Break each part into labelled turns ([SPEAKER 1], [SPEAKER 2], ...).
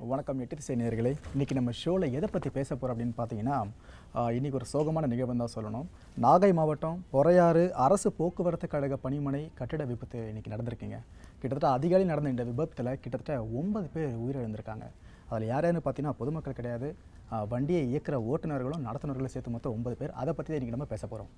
[SPEAKER 1] வணக்கம் எட்டு திசை நேயர்களே இன்னைக்கு நம்ம ஷோவில் எதை பற்றி பேச போகிறோம் அப்படின்னு பார்த்தீங்கன்னா ஆஹ், இன்னைக்கு ஒரு சோகமான நிகழ்வு தான் சொல்லணும் நாகை மாவட்டம் பொறையாறு அரசு போக்குவரத்து கழக பணிமனை கட்டிட விபத்து இன்னைக்கு நடந்திருக்குங்க கிட்டத்தட்ட அதிகாலை நடந்த இந்த விபத்தில் கிட்டத்தட்ட ஒன்பது பேர் உயிரிழந்திருக்காங்க அதில் யார் யாருன்னு பார்த்தீங்கன்னா பொதுமக்கள் கிடையாது ஆஹ், வண்டியை இயக்குற ஓட்டுநர்களும் நடத்துனர்களும் சேர்த்து மொத்தம் ஒன்பது பேர் அதை பற்றி தான் இன்றைக்கி நம்ம பேச போகிறோம்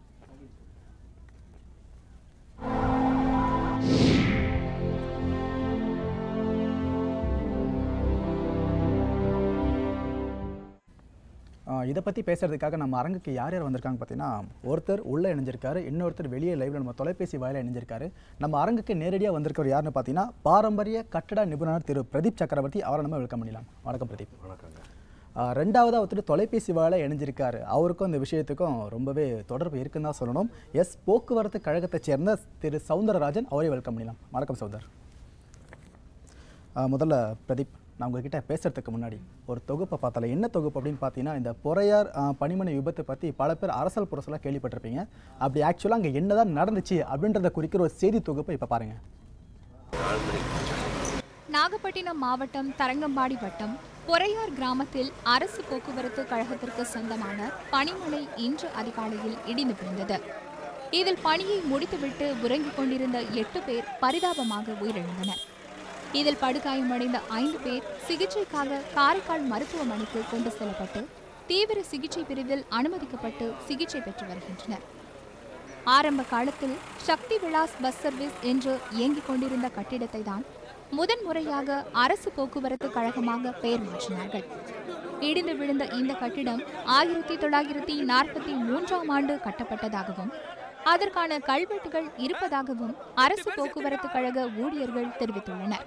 [SPEAKER 1] இதை பற்றி பேசுறதுக்காக நம்ம அரங்குக்கு யார் யார் வந்திருக்காங்க பார்த்தீங்கன்னா ஒருத்தர் உள்ளே இணைஞ்சிருக்காரு இன்னொருத்தர் வெளியே லைவ்ல நம்ம தொலைபேசி வாயில இணைஞ்சிருக்காரு நம்ம அரங்குக்கு நேரடியாக வந்திருக்கவர் யாருன்னு பார்த்தீங்கன்னா பாரம்பரிய கட்டட நிபுணர் திரு பிரதீப் சக்கரவர்த்தி அவரை நம்ம வெல்கம் பண்ணிடலாம் வணக்கம் பிரதீப்
[SPEAKER 2] வணக்கங்க
[SPEAKER 1] ஆஹ் ரெண்டாவதா ஒருத்தர் தொலைபேசி வாயில இணைஞ்சிருக்காரு அவருக்கும் இந்த விஷயத்துக்கும் ரொம்பவே தொடர்பு இருக்குன்னு தான் சொல்லணும் எஸ் போக்குவரத்து கழகத்தைச் சேர்ந்த திரு சவுந்தரராஜன் அவரை வெல்கம் பண்ணிடலாம் வணக்கம் சௌதர் ஆஹ் முதல்ல பிரதீப் நான் உங்ககிட்ட பேசுறதுக்கு முன்னாடி ஒரு தொகுப்பை பார்த்தால என்ன தொகுப்பு அப்படின்னு பார்த்தீங்கன்னா இந்த பொறையார் ஆஹ், பணிமனை விபத்தை பற்றி பல பேர் அரசல் புரசலாக கேள்விப்பட்டிருப்பீங்க அப்படி ஆக்சுவலாக அங்கே என்னதான் நடந்துச்சு அப்படின்றத குறிக்கிற ஒரு செய்தி தொகுப்பை இப்போ பாருங்க
[SPEAKER 3] நாகப்பட்டினம் மாவட்டம் தரங்கம்பாடி வட்டம் பொறையார் கிராமத்தில் அரசு போக்குவரத்து கழகத்திற்கு சொந்தமான பணிமனை இன்று அதிகாலையில் இடிந்து விழுந்தது இதில் பணியை முடித்துவிட்டு உறங்கிக் கொண்டிருந்த எட்டு பேர் பரிதாபமாக உயிரிழந்தனர் இதில் படுகாயமடைந்த ஐந்து பேர் சிகிச்சைக்காக காரைக்கால் மருத்துவமனைக்கு கொண்டு செல்லப்பட்டு தீவிர சிகிச்சை பிரிவில் அனுமதிக்கப்பட்டு சிகிச்சை பெற்று வருகின்றனர் ஆரம்ப காலத்தில் சக்தி விலாஸ் பஸ் சர்வீஸ் என்று இயங்கிக் கொண்டிருந்த கட்டிடத்தை தான் முதன் முறையாக அரசு போக்குவரத்து கழகமாக பெயர் மாற்றினார்கள் இடிந்து விழுந்த இந்த கட்டிடம் ஆயிரத்தி தொள்ளாயிரத்தி நாற்பத்தி மூன்றாம் ஆண்டு கட்டப்பட்டதாகவும் அதற்கான கல்வெட்டுகள் இருப்பதாகவும் அரசு போக்குவரத்து கழக ஊழியர்கள் தெரிவித்துள்ளனர்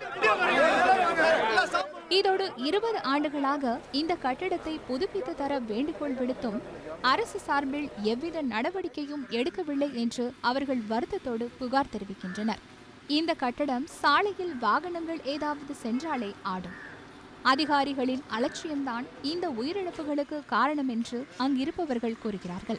[SPEAKER 3] இதோடு இருபது ஆண்டுகளாக இந்த கட்டிடத்தை புதுப்பித்து தர வேண்டுகோள் விடுத்தும் அரசு சார்பில் எவ்வித நடவடிக்கையும் எடுக்கவில்லை என்று அவர்கள் வருத்தத்தோடு புகார் தெரிவிக்கின்றனர் இந்த கட்டடம் சாலையில் வாகனங்கள் ஏதாவது சென்றாலே ஆடும் அதிகாரிகளின் அலட்சியம்தான் இந்த உயிரிழப்புகளுக்கு காரணம் என்று அங்கிருப்பவர்கள் கூறுகிறார்கள்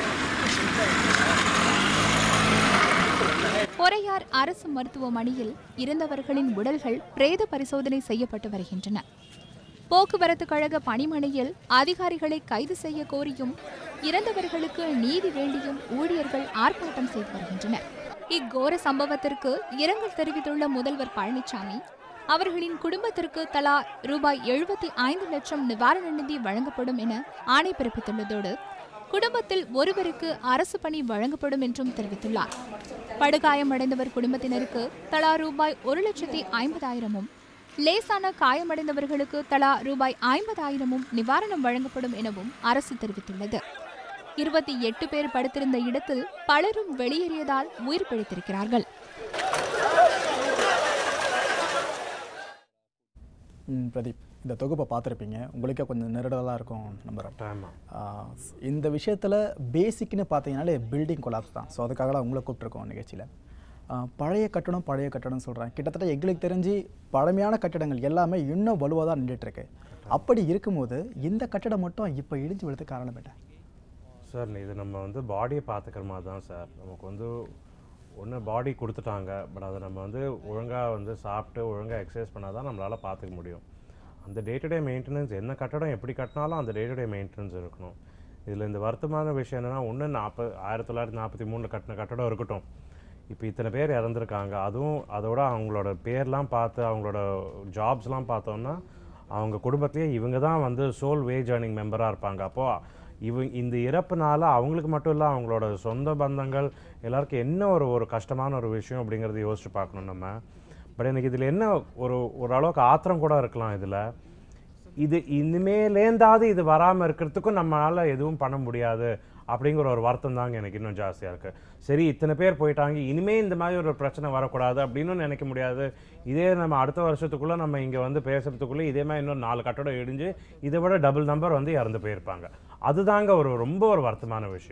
[SPEAKER 3] பொறையார் அரசு மருத்துவமனையில் இறந்தவர்களின் உடல்கள் பிரேத பரிசோதனை செய்யப்பட்டு வருகின்றன போக்குவரத்து கழக பணிமனையில் அதிகாரிகளை கைது செய்ய கோரியும் இறந்தவர்களுக்கு நீதி வேண்டியும் ஊழியர்கள் ஆர்ப்பாட்டம் செய்து வருகின்றனர் இக்கோர சம்பவத்திற்கு இரங்கல் தெரிவித்துள்ள முதல்வர் பழனிசாமி அவர்களின் குடும்பத்திற்கு தலா ரூபாய் எழுபத்தி ஐந்து லட்சம் நிவாரண நிதி வழங்கப்படும் என ஆணை பிறப்பித்துள்ளதோடு குடும்பத்தில் ஒருவருக்கு அரசு பணி வழங்கப்படும் என்றும் தெரிவித்துள்ளார் படுகாயமடைந்தவர் குடும்பத்தினருக்கு தலா ரூபாய் ஒரு லட்சத்தி ஐம்பதாயிரமும் லேசான காயமடைந்தவர்களுக்கு தலா ரூபாய் ஐம்பதாயிரமும் நிவாரணம் வழங்கப்படும் எனவும் அரசு தெரிவித்துள்ளது இருபத்தி எட்டு பேர் படுத்திருந்த இடத்தில் பலரும் வெளியேறியதால் உயிர் பிழைத்திருக்கிறார்கள்
[SPEAKER 1] ம், பிரதீப் இந்த தொகுப்பை பார்த்துருப்பீங்க உங்களுக்கே கொஞ்சம் நெருடலாக இருக்கும் நம்புகிறேன்
[SPEAKER 2] டைமா
[SPEAKER 1] ஆஹ் இந்த விஷயத்தில் பேசிக்னு பார்த்தீங்கன்னாலே பில்டிங் கொலாப்ஸ் தான் ஸோ அதுக்காக தான் உங்களை கூப்பிட்ருக்கோம் நிகழ்ச்சியில் பழைய கட்டடம் பழைய கட்டடம் சொல்கிறேன் கிட்டத்தட்ட எங்களுக்கு தெரிஞ்சு பழமையான கட்டடங்கள் எல்லாமே இன்னும் வலுவாக தான் நின்றுட்டு இருக்கு அப்படி இருக்கும்போது இந்த கட்டடம் மட்டும் இப்போ இடிஞ்சு விழுறதுக்கு காரணம் என்ன
[SPEAKER 2] சார் இது நம்ம வந்து பாடியை பார்த்துக்கிற மாதிரி தான் சார் நமக்கு வந்து ஒன்று பாடி கொடுத்துட்டாங்க பட் அதை நம்ம வந்து ஒழுங்காக வந்து சாப்பிட்டு ஒழுங்காக எக்ஸசைஸ் பண்ணால் தான் நம்மளால் பார்த்துக்க முடியும் அந்த டே டு டே மெயின்டெனன்ஸ் என்ன கட்டடம் எப்படி கட்டினாலும் அந்த டே டு டே மெயின்டெனன்ஸ் இருக்கணும் இதில் இந்த வருத்தமான விஷயம் என்னென்னா ஒன்று நாற்பது ஆயிரத்தி தொள்ளாயிரத்தி நாற்பத்தி மூணில் கட்டின கட்டடம் இருக்கட்டும் இப்போ இத்தனை பேர் இறந்துருக்காங்க அதுவும் அதோட அவங்களோட பேர்லாம் பார்த்து அவங்களோட ஜாப்ஸ்லாம் பார்த்தோம்னா அவங்க குடும்பத்திலேயே இவங்க தான் வந்து சோல் வேஜ் ஏர்னிங் மெம்பராக இருப்பாங்க அப்போது இவங்க இந்த இறப்புனால அவங்களுக்கு மட்டும் இல்லை அவங்களோட சொந்த பந்தங்கள் எல்லாருக்கும் என்ன ஒரு ஒரு கஷ்டமான ஒரு விஷயம் அப்படிங்கிறத யோசிச்சு பார்க்கணும் நம்ம பட் எனக்கு இதில் என்ன ஒரு ஓரளவுக்கு ஆத்திரம் கூட இருக்கலாம் இதில் இது இனிமேலேந்தாவது இது வராமல் இருக்கிறதுக்கும் நம்மளால் எதுவும் பண்ண முடியாது அப்படிங்கிற ஒரு வருத்தம் தாங்க எனக்கு இன்னும் ஜாஸ்தியாக இருக்குது சரி இத்தனை பேர் போயிட்டாங்க இனிமே இந்த மாதிரி ஒரு பிரச்சனை வரக்கூடாது அப்படின்னு நினைக்க முடியாது இதே நம்ம அடுத்த வருஷத்துக்குள்ளே நம்ம இங்கே வந்து பேசுறதுக்குள்ளே இதே மாதிரி இன்னும் நாலு கட்டடம் இடிஞ்சு இதை விட டபுள் நம்பர் வந்து இறந்து போயிருப்பாங்க அதுதாங்க ஒரு ரொம்ப ஒரு வருத்தமான விஷயம்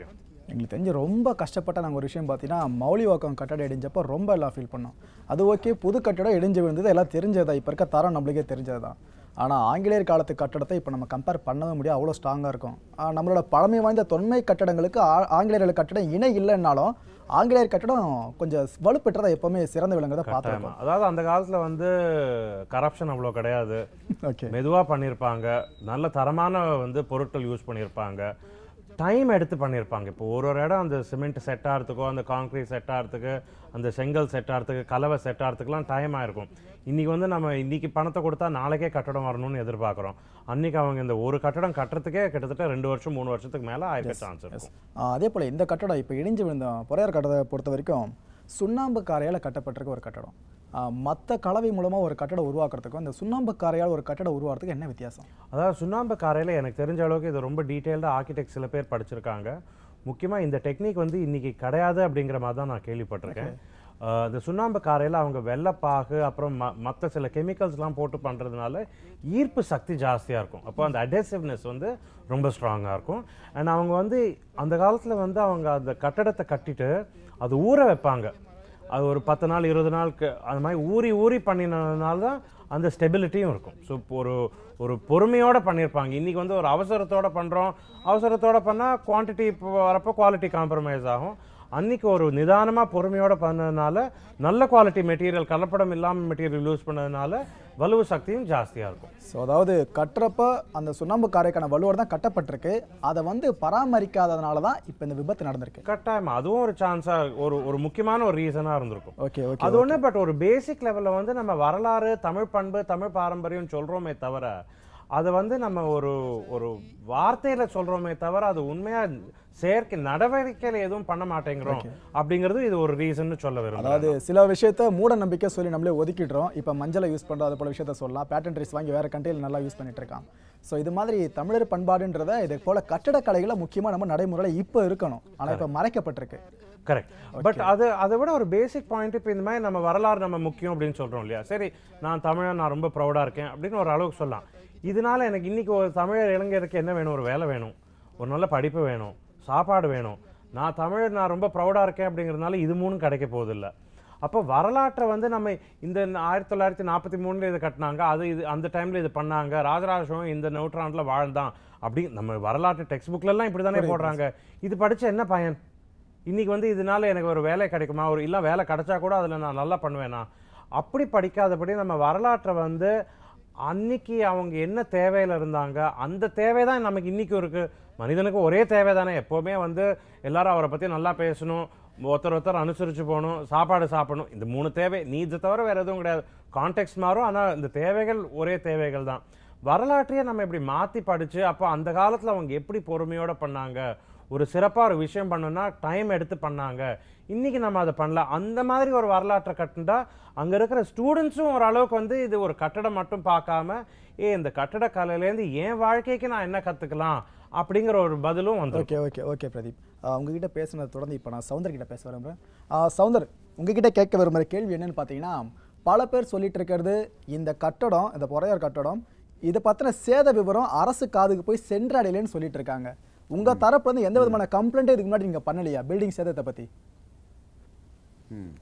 [SPEAKER 1] எங்களுக்கு தெரிஞ்சு ரொம்ப கஷ்டப்பட்ட நாங்கள் ஒரு விஷயம் பார்த்தீங்கன்னா மௌலிவாக்கம் கட்டடம் இடிஞ்சப்போ ரொம்ப எல்லாம் ஃபீல் பண்ணோம் அது ஓகே புது கட்டடம் இடிஞ்சு விழுந்தது எல்லாம் தெரிஞ்சதா இப்போ இருக்க தரம் நம்மளுக்கே தெரிஞ்சது தான் ஆனால் ஆங்கிலேயர் காலத்து கட்டடத்தை இப்போ நம்ம கம்பேர் பண்ணவே முடியாது அவ்வளோ ஸ்ட்ராங்காக இருக்கும் ஆ, நம்மளோட பழமை வாய்ந்த தொன்மை கட்டடங்களுக்கு ஆ- ஆங்கிலேயர்கள் கட்டடம் இணை இல்லைன்னாலும் ஆங்கிலேயர் கட்டடம் கொஞ்சம் வலுப்பெற்றதா எப்பவுமே சிறந்து விளங்குறதை பார்த்துருக்கோம்
[SPEAKER 2] அதாவது அந்த காலத்துல வந்து கரப்ஷன் அவ்வளோ கிடையாது
[SPEAKER 1] ஓகே
[SPEAKER 2] மெதுவா பண்ணியிருப்பாங்க நல்ல தரமான வந்து பொருட்கள் யூஸ் பண்ணியிருப்பாங்க டைம் எடுத்து பண்ணியிருப்பாங்க இப்போ ஒரு ஒரு இடம் அந்த சிமெண்ட் செட் ஆகிறதுக்கோ அந்த கான்க்ரீட் செட் ஆகிறதுக்கு அந்த செங்கல் செட் ஆகிறதுக்கு கலவை செட் ஆகிறதுக்குலாம் டைம் ஆயிருக்கும் இன்னைக்கு வந்து நம்ம இன்னைக்கு பணத்தை கொடுத்தா நாளைக்கே கட்டடம் வரணும்னு எதிர்பார்க்குறோம் அன்னைக்கு அவங்க இந்த ஒரு கட்டடம் கட்டுறதுக்கே கிட்டத்தட்ட ரெண்டு வருஷம் மூணு வருஷத்துக்கு மேலே ஆயிருக்க சான்ஸ் இருக்கும்
[SPEAKER 1] ஆ, அதே போல் இந்த கட்டடம் இப்போ இடிஞ்சு விழுந்த பொறையார் கட்டடத்தை பொறுத்த வரைக்கும் சுண்ணாம்பு காரையால் கட்டப்பட்டிருக்க ஒரு கட்டடம் மற்ற கலவை மூலமாக ஒரு கட்டடம் உருவாக்குறதுக்கும் இந்த சுண்ணாம்பு காரையால் ஒரு கட்டடம் உருவாக்குறதுக்கு என்ன வித்தியாசம்
[SPEAKER 2] அதாவது சுண்ணாம்பு காரையில் எனக்கு தெரிஞ்ச அளவுக்கு இது ரொம்ப டீட்டெயில்டாக ஆர்கிடெக்ட் சில பேர் படிச்சிருக்காங்க முக்கியமாக இந்த டெக்னிக் வந்து இன்னைக்கு கிடையாது அப்படிங்கிற மாதிரி தான் நான் கேள்விப்பட்டிருக்கேன் ஆஹ் இந்த சுண்ணாம்பு காரையில் அவங்க வெள்ளைப்பாகு அப்புறம் ம மற்ற சில கெமிக்கல்ஸ்லாம் போட்டு பண்ணுறதுனால ஈர்ப்பு சக்தி ஜாஸ்தியாக இருக்கும் அப்போ அந்த அடேசிவ்னஸ் வந்து ரொம்ப ஸ்ட்ராங்காக இருக்கும் அண்ட் அவங்க வந்து அந்த காலத்தில் வந்து அவங்க அந்த கட்டடத்தை கட்டிட்டு அது ஊற வைப்பாங்க அது ஒரு பத்து நாள் இருபது நாளுக்கு அந்த மாதிரி ஊறி ஊறி பண்ணினதுனால தான் அந்த ஸ்டெபிலிட்டியும் இருக்கும் ஸோ ஒரு ஒரு பொறுமையோட பண்ணியிருப்பாங்க இன்றைக்கி வந்து ஒரு அவசரத்தோட பண்ணுறோம் அவசரத்தோட பண்ணால் குவான்டிட்டி வரப்போ குவாலிட்டி காம்ப்ரமைஸ் ஆகும் அன்னைக்கு ஒரு நிதானமாக பொறுமையோட பண்ணதுனால நல்ல குவாலிட்டி மெட்டீரியல் கலப்படம் இல்லாமல் மெட்டீரியல் யூஸ் பண்ணதுனால வலுவு சக்தியும் ஜாஸ்தியாக இருக்கும்
[SPEAKER 1] ஸோ அதாவது கட்டுறப்ப அந்த சுண்ணாம்பு காரைக்கான வலுவோடு தான் கட்டப்பட்டிருக்கு அதை வந்து பராமரிக்காததுனால தான் இப்போ இந்த விபத்து நடந்திருக்கு
[SPEAKER 2] கட்டாயமா அதுவும் ஒரு சான்ஸாக ஒரு ஒரு முக்கியமான ஒரு ரீசனாக இருந்திருக்கும்
[SPEAKER 1] ஓகே ஓகே
[SPEAKER 2] அது ஒண்ணு பட் ஒரு பேசிக் லெவல்ல வந்து நம்ம வரலாறு தமிழ் பண்பு தமிழ் பாரம்பரியம் சொல்றோமே தவிர அதை வந்து நம்ம ஒரு ஒரு வார்த்தையில சொல்றோமே தவிர அது உண்மையா செயற்கை நடவடிக்கையில எதுவும் பண்ண மாட்டேங்கிறோம் அப்படிங்கிறது இது ஒரு ரீசன் சொல்ல விரும்புறேன்
[SPEAKER 1] அதாவது சில விஷயத்த மூட நம்பிக்கை சொல்லி நம்மளே ஒதுக்கிடுறோம் இப்போ மஞ்சளை யூஸ் பண்ணுறோம் அது போல விஷயத்த சொல்லலாம் பேட்டன் ரைஸ் வாங்கி வேற கண்ட்ரியில் நல்லா யூஸ் பண்ணிட்டு இருக்கான் ஸோ இது மாதிரி தமிழர் பண்பாடுன்றத இது போல கட்டடக்கலைகளை முக்கியமாக நம்ம நடைமுறையில் இப்போ இருக்கணும் ஆனால் இப்போ மறைக்கப்பட்டிருக்கு
[SPEAKER 2] கரெக்ட் பட் அது அதை விட ஒரு பேசிக் பாயிண்ட் இப்போ இந்த மாதிரி நம்ம வரலாறு நம்ம முக்கியம் அப்படின்னு சொல்றோம் இல்லையா சரி நான் தமிழன் நான் ரொம்ப ப்ரௌடா இருக்கேன் அப்படின்னு ஒரு அளவுக்கு சொல்லலாம் இதனால எனக்கு இன்னைக்கு ஒரு தமிழர் இளைஞருக்கு என்ன வேணும் ஒரு வேலை வேணும் ஒரு நல்ல படிப்பு வேணும் சாப்பாடு வேணும் நான் தமிழ் நான் ரொம்ப ப்ரௌடா இருக்கேன் அப்படிங்கிறதுனால இது மூணும் கிடைக்க போதில்லை அப்போ வரலாற்றை வந்து நம்ம இந்த ஆயிரத்தி தொள்ளாயிரத்தி நாற்பத்தி மூணுல இதை கட்டினாங்க அது இது அந்த டைம்ல இது பண்ணாங்க ராஜராஜ சோழன் இந்த நூற்றாண்டுல வாழ்ந்தான் அப்படி நம்ம வரலாற்று டெக்ஸ்ட் புக்ல எல்லாம் இப்படி தானே போடுறாங்க இது படிச்ச என்ன பயன் இன்னைக்கு வந்து இதனால எனக்கு ஒரு வேலை கிடைக்குமா ஒரு இல்லை வேலை கிடைச்சா கூட அதில் நான் நல்லா பண்ணுவேனா அப்படி படிக்காதபடி நம்ம வரலாற்றை வந்து அன்னைக்கு அவங்க என்ன தேவையில் இருந்தாங்க அந்த தேவை தான் நமக்கு இன்னைக்கும் இருக்கு மனிதனுக்கு ஒரே தேவை தானே எப்போவுமே வந்து எல்லாரும் அவரை பற்றி நல்லா பேசணும் ஒருத்தர் ஒருத்தர் அனுசரித்து போகணும் சாப்பாடு சாப்பிடணும் இந்த மூணு தேவை நீதை தவிர வேறு எதுவும் கிடையாது கான்டெக்ட் மாறும் ஆனால் இந்த தேவைகள் ஒரே தேவைகள் தான் வரலாற்றையே நம்ம இப்படி மாற்றி படித்து அப்போ அந்த காலத்தில் அவங்க எப்படி பொறுமையோட பண்ணாங்க ஒரு சிறப்பாக ஒரு விஷயம் பண்ணணும்னா டைம் எடுத்து பண்ணாங்க இன்னைக்கு நம்ம அதை பண்ணல அந்த மாதிரி ஒரு வரலாற்றை கட்டுண்டா அங்கே இருக்கிற ஸ்டூடெண்ட்ஸும் ஓரளவுக்கு வந்து இது ஒரு கட்டடம் மட்டும் பார்க்காம ஏ இந்த கட்டடக்கலையிலேருந்து என் வாழ்க்கைக்கு நான் என்ன கற்றுக்கலாம் அப்படிங்கிற ஒரு பதிலும் வந்து
[SPEAKER 1] ஓகே ஓகே ஓகே பிரதீப் ஆஹ் உங்ககிட்ட பேசுனதை தொடர்ந்து இப்போ நான் சவுந்தர் கிட்ட பேச விரும்புகிறேன் ஆஹ் சவுந்தர் உங்ககிட்ட கேட்க விரும்புகிற கேள்வி என்னன்னு பார்த்தீங்கன்னா பல பேர் சொல்லிட்டு இருக்கிறது இந்த கட்டடம் இந்த பொறையார் கட்டடம் இதை பற்றின சேத விவரம் அரசு காதுக்கு போய் சென்றடையலைன்னு சொல்லிட்டு இருக்காங்க உங்க தரப்புல இருந்து எந்த விதமான கம்ப்ளைண்ட்டும் இதுக்கு முன்னாடி நீங்க பண்ணலையா பில்டிங் சேதத்தை பத்தி
[SPEAKER 4] ம்.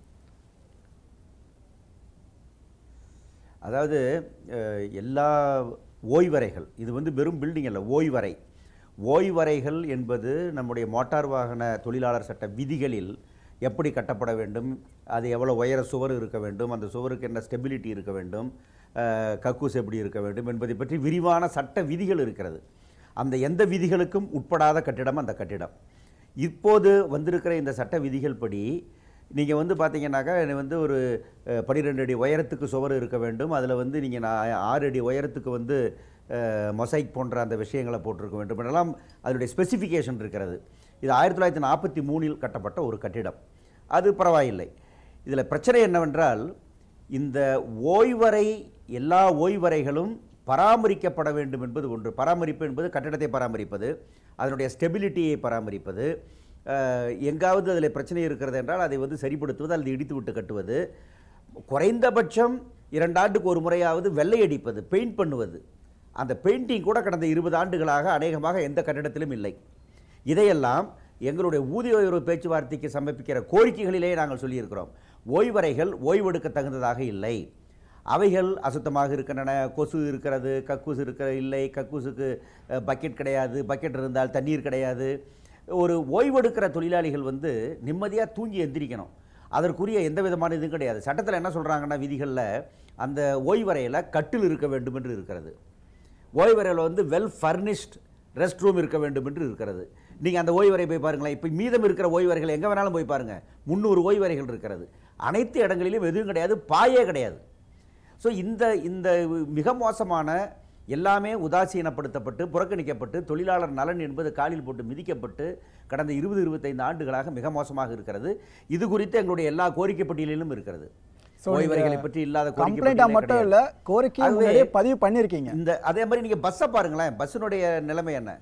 [SPEAKER 4] அதாவது அஹ், எல்லா ஓய்வறைகள் இது வந்து வெறும் பில்டிங் அல்ல ஓய்வறை ஓய்வறைகள் என்பது நம்முடைய மோட்டார் வாகன தொழிலாளர் சட்ட விதிகளில் எப்படி கட்டப்பட வேண்டும் அது எவ்வளோ உயர சுவர் இருக்க வேண்டும் அந்த சுவருக்கு என்ன ஸ்டெபிலிட்டி இருக்க வேண்டும் அஹ், கக்கூஸ் எப்படி இருக்க வேண்டும் என்பதை பற்றி விரிவான சட்ட விதிகள் இருக்கிறது அந்த எந்த விதிகளுக்கும் உட்படாத கட்டிடம் அந்த கட்டிடம் இப்போது வந்திருக்கிற இந்த சட்ட விதிகள் படி நீங்கள் வந்து பார்த்தீங்கன்னாக்கா இது வந்து ஒரு பன்னிரெண்டு அடி உயரத்துக்கு சுவர் இருக்க வேண்டும் அதில் வந்து நீங்கள் நான் ஆறு அடி உயரத்துக்கு வந்து மொசைக் போன்ற அந்த விஷயங்களை போட்டிருக்க வேண்டும் என்றெல்லாம் அதனுடைய ஸ்பெசிஃபிகேஷன் இருக்கிறது இது ஆயிரத்தி தொள்ளாயிரத்தி நாற்பத்தி மூணில் கட்டப்பட்ட ஒரு கட்டிடம் அது பரவாயில்லை இதில் பிரச்சனை என்னவென்றால் இந்த ஓய்வறை எல்லா ஓய்வறைகளும் பராமரிக்கப்பட வேண்டும் என்பது ஒன்று பராமரிப்பு என்பது கட்டடத்தை பராமரிப்பது அதனுடைய ஸ்டெபிலிட்டியை பராமரிப்பது அஹ், எங்காவது அதில் பிரச்சனை இருக்கிறது என்றால் அதை வந்து சரிப்படுத்துவது அல்லது இடித்து விட்டு கட்டுவது குறைந்தபட்சம் இரண்டாண்டுக்கு ஒரு முறையாவது வெள்ளை அடிப்பது பெயிண்ட் பண்ணுவது அந்த பெயிண்டிங் கூட கடந்த இருபது ஆண்டுகளாக அநேகமாக எந்த கட்டிடத்திலும் இல்லை இதையெல்லாம் எங்களுடைய ஊதிய உயர்வு பேச்சுவார்த்தைக்கு சமர்ப்பிக்கிற கோரிக்கைகளிலே நாங்கள் சொல்லியிருக்கிறோம் ஓய்வறைகள் ஓய்வெடுக்க தகுந்ததாக இல்லை அவைகள் அசுத்தமாக இருக்கின்றன கொசு இருக்கிறது கக்கூசு இருக்கிற இல்லை கக்கூசுக்கு அஹ், பக்கெட் கிடையாது பக்கெட் இருந்தால் தண்ணீர் கிடையாது ஒரு ஓய்வெடுக்கிற தொழிலாளிகள் வந்து நிம்மதியாக தூங்கி எந்திரிக்கணும் அதற்குரிய எந்த விதமான இதுவும் கிடையாது சட்டத்தில் என்ன சொல்கிறாங்கன்னா விதிகளில் அந்த ஓய்வறையில் கட்டில் இருக்க வேண்டும் என்று இருக்கிறது ஓய்வறையில் வந்து வெல் ஃபர்னிஷ்ட் ரெஸ்ட் ரூம் இருக்க வேண்டும் என்று இருக்கிறது நீங்கள் அந்த ஓய்வறை போய் பாருங்களேன் இப்போ மீதம் இருக்கிற ஓய்வறைகள் எங்கே வேணாலும் போய் பாருங்கள் முந்நூறு ஓய்வறைகள் இருக்கிறது அனைத்து இடங்களிலும் எதுவும் கிடையாது பாயே கிடையாது ஸோ இந்த இந்த மிக மோசமான எல்லாமே உதாசீனப்படுத்தப்பட்டு புறக்கணிக்கப்பட்டு தொழிலாளர் நலன் என்பது காலில் போட்டு மிதிக்கப்பட்டு கடந்த இருபது இருபத்தைந்து ஆண்டுகளாக மிக மோசமாக இருக்கிறது இது குறித்து எங்களுடைய எல்லா கோரிக்கை பட்டியலிலும் இருக்கிறது
[SPEAKER 1] So,
[SPEAKER 4] ஓய்வறைகளை
[SPEAKER 1] நீங்க
[SPEAKER 4] பற்றி இல்லாத கோரிக்கை
[SPEAKER 1] கம்ப்ளைண்டா
[SPEAKER 4] பட்டியலே
[SPEAKER 1] மட்டும்
[SPEAKER 4] கிடையாது.
[SPEAKER 1] இல்ல கோரிக்கையை
[SPEAKER 4] ஆகவே-
[SPEAKER 1] முன்னாடியே பதிவு பண்ணிருக்கீங்க
[SPEAKER 4] இந்த அதே மாதிரி நீங்க பஸ்ஸை பாருங்களேன் பஸ்ஸினுடைய நிலைமை என்ன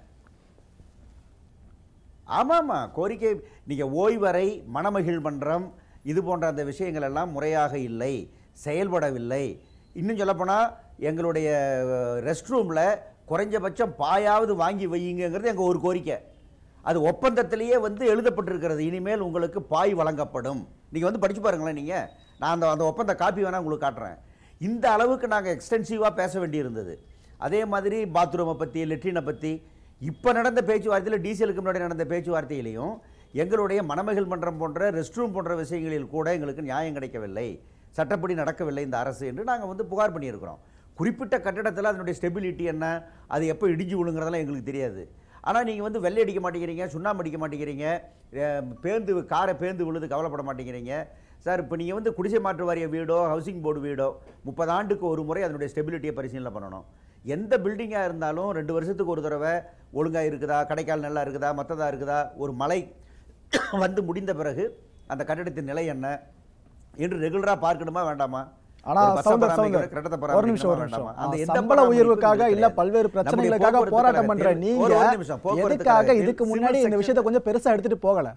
[SPEAKER 4] ஆமாமா கோரிக்கை நீங்க ஓய்வறை மணமகிழ் மன்றம் இது போன்ற அந்த விஷயங்கள் எல்லாம் முறையாக இல்லை செயல்படவில்லை இன்னும் சொல்லப்போனால் எங்களுடைய ரெஸ்ட் ரூமில் குறைஞ்சபட்சம் பாயாவது வாங்கி வையுங்கிறது எங்கள் ஒரு கோரிக்கை அது ஒப்பந்தத்திலேயே வந்து எழுதப்பட்டிருக்கிறது இனிமேல் உங்களுக்கு பாய் வழங்கப்படும் நீங்கள் வந்து படிச்சு பாருங்களேன் நீங்கள் நான் அந்த அந்த ஒப்பந்த காப்பி வேணால் உங்களுக்கு காட்டுறேன் இந்த அளவுக்கு நாங்கள் எக்ஸ்டென்சிவாக பேச வேண்டியிருந்தது அதே மாதிரி பாத்ரூமை பற்றி லெட்ரினை பற்றி இப்போ நடந்த பேச்சுவார்த்தையில் டீசலுக்கு முன்னாடி நடந்த பேச்சுவார்த்தையிலையும் எங்களுடைய மணமகள் மன்றம் போன்ற ரெஸ்ட் ரூம் போன்ற விஷயங்களில் கூட எங்களுக்கு நியாயம் கிடைக்கவில்லை சட்டப்படி நடக்கவில்லை இந்த அரசு என்று நாங்கள் வந்து புகார் பண்ணியிருக்கிறோம் குறிப்பிட்ட கட்டடத்தில் அதனுடைய ஸ்டெபிலிட்டி என்ன அது எப்போ இடிஞ்சு விழுங்கிறதெல்லாம் எங்களுக்கு தெரியாது ஆனால் நீங்கள் வந்து வெள்ளை அடிக்க மாட்டேங்கிறீங்க சுண்ணாம்பு அடிக்க மாட்டேங்கிறீங்க அஹ், பேந்து காரை பேந்து விழுது கவலைப்பட மாட்டேங்கிறீங்க சார் இப்போ நீங்கள் வந்து குடிசை மாற்று வாரிய வீடோ ஹவுசிங் போர்டு வீடோ முப்பது ஆண்டுக்கு ஒரு முறை அதனுடைய ஸ்டெபிலிட்டியை பரிசீலனை பண்ணணும் எந்த பில்டிங்காக இருந்தாலும் ரெண்டு வருஷத்துக்கு ஒரு தடவை ஒழுங்காக இருக்குதா கடைக்கால் நல்லா இருக்குதா மற்றதா இருக்குதா ஒரு மழை வந்து முடிந்த பிறகு அந்த கட்டிடத்தின் நிலை என்ன என்று ரெகுலராக பார்க்கணுமா வேண்டாமா
[SPEAKER 1] ஆனா
[SPEAKER 4] ஒரு பஸ்ஸை
[SPEAKER 1] சௌந்தர்
[SPEAKER 4] பராமரிக்கிற,
[SPEAKER 1] சௌந்தர்
[SPEAKER 4] கட்டடத்தை
[SPEAKER 1] ஒரு நிமிஷம் ஒரு
[SPEAKER 4] பராமரிக்கணுமா
[SPEAKER 1] நிமிஷம்
[SPEAKER 4] வேண்டாமா? அந்த
[SPEAKER 1] ஆ,
[SPEAKER 4] எந்த
[SPEAKER 1] சம்பள
[SPEAKER 4] பராமரிப்பும்
[SPEAKER 1] உயர்வுக்காக
[SPEAKER 4] இருக்கிறது
[SPEAKER 1] இல்ல
[SPEAKER 4] கிடையாது.
[SPEAKER 1] பல்வேறு
[SPEAKER 4] நம்முடைய
[SPEAKER 1] பிரச்சனைகளுக்காக
[SPEAKER 4] போக்குவரத்து
[SPEAKER 1] போராட்டம் பண்ற
[SPEAKER 4] கழகத்தில்
[SPEAKER 1] நீங்க
[SPEAKER 4] ஒரு ஒரு நிமிஷம், போக்குவரத்து
[SPEAKER 1] எதுக்காக
[SPEAKER 4] கழகத்தில்
[SPEAKER 1] இதுக்கு
[SPEAKER 4] civil
[SPEAKER 1] முன்னாடி இந்த
[SPEAKER 4] section-
[SPEAKER 1] விஷயத்தை கொஞ்சம் பெருசா எடுத்துட்டு போகல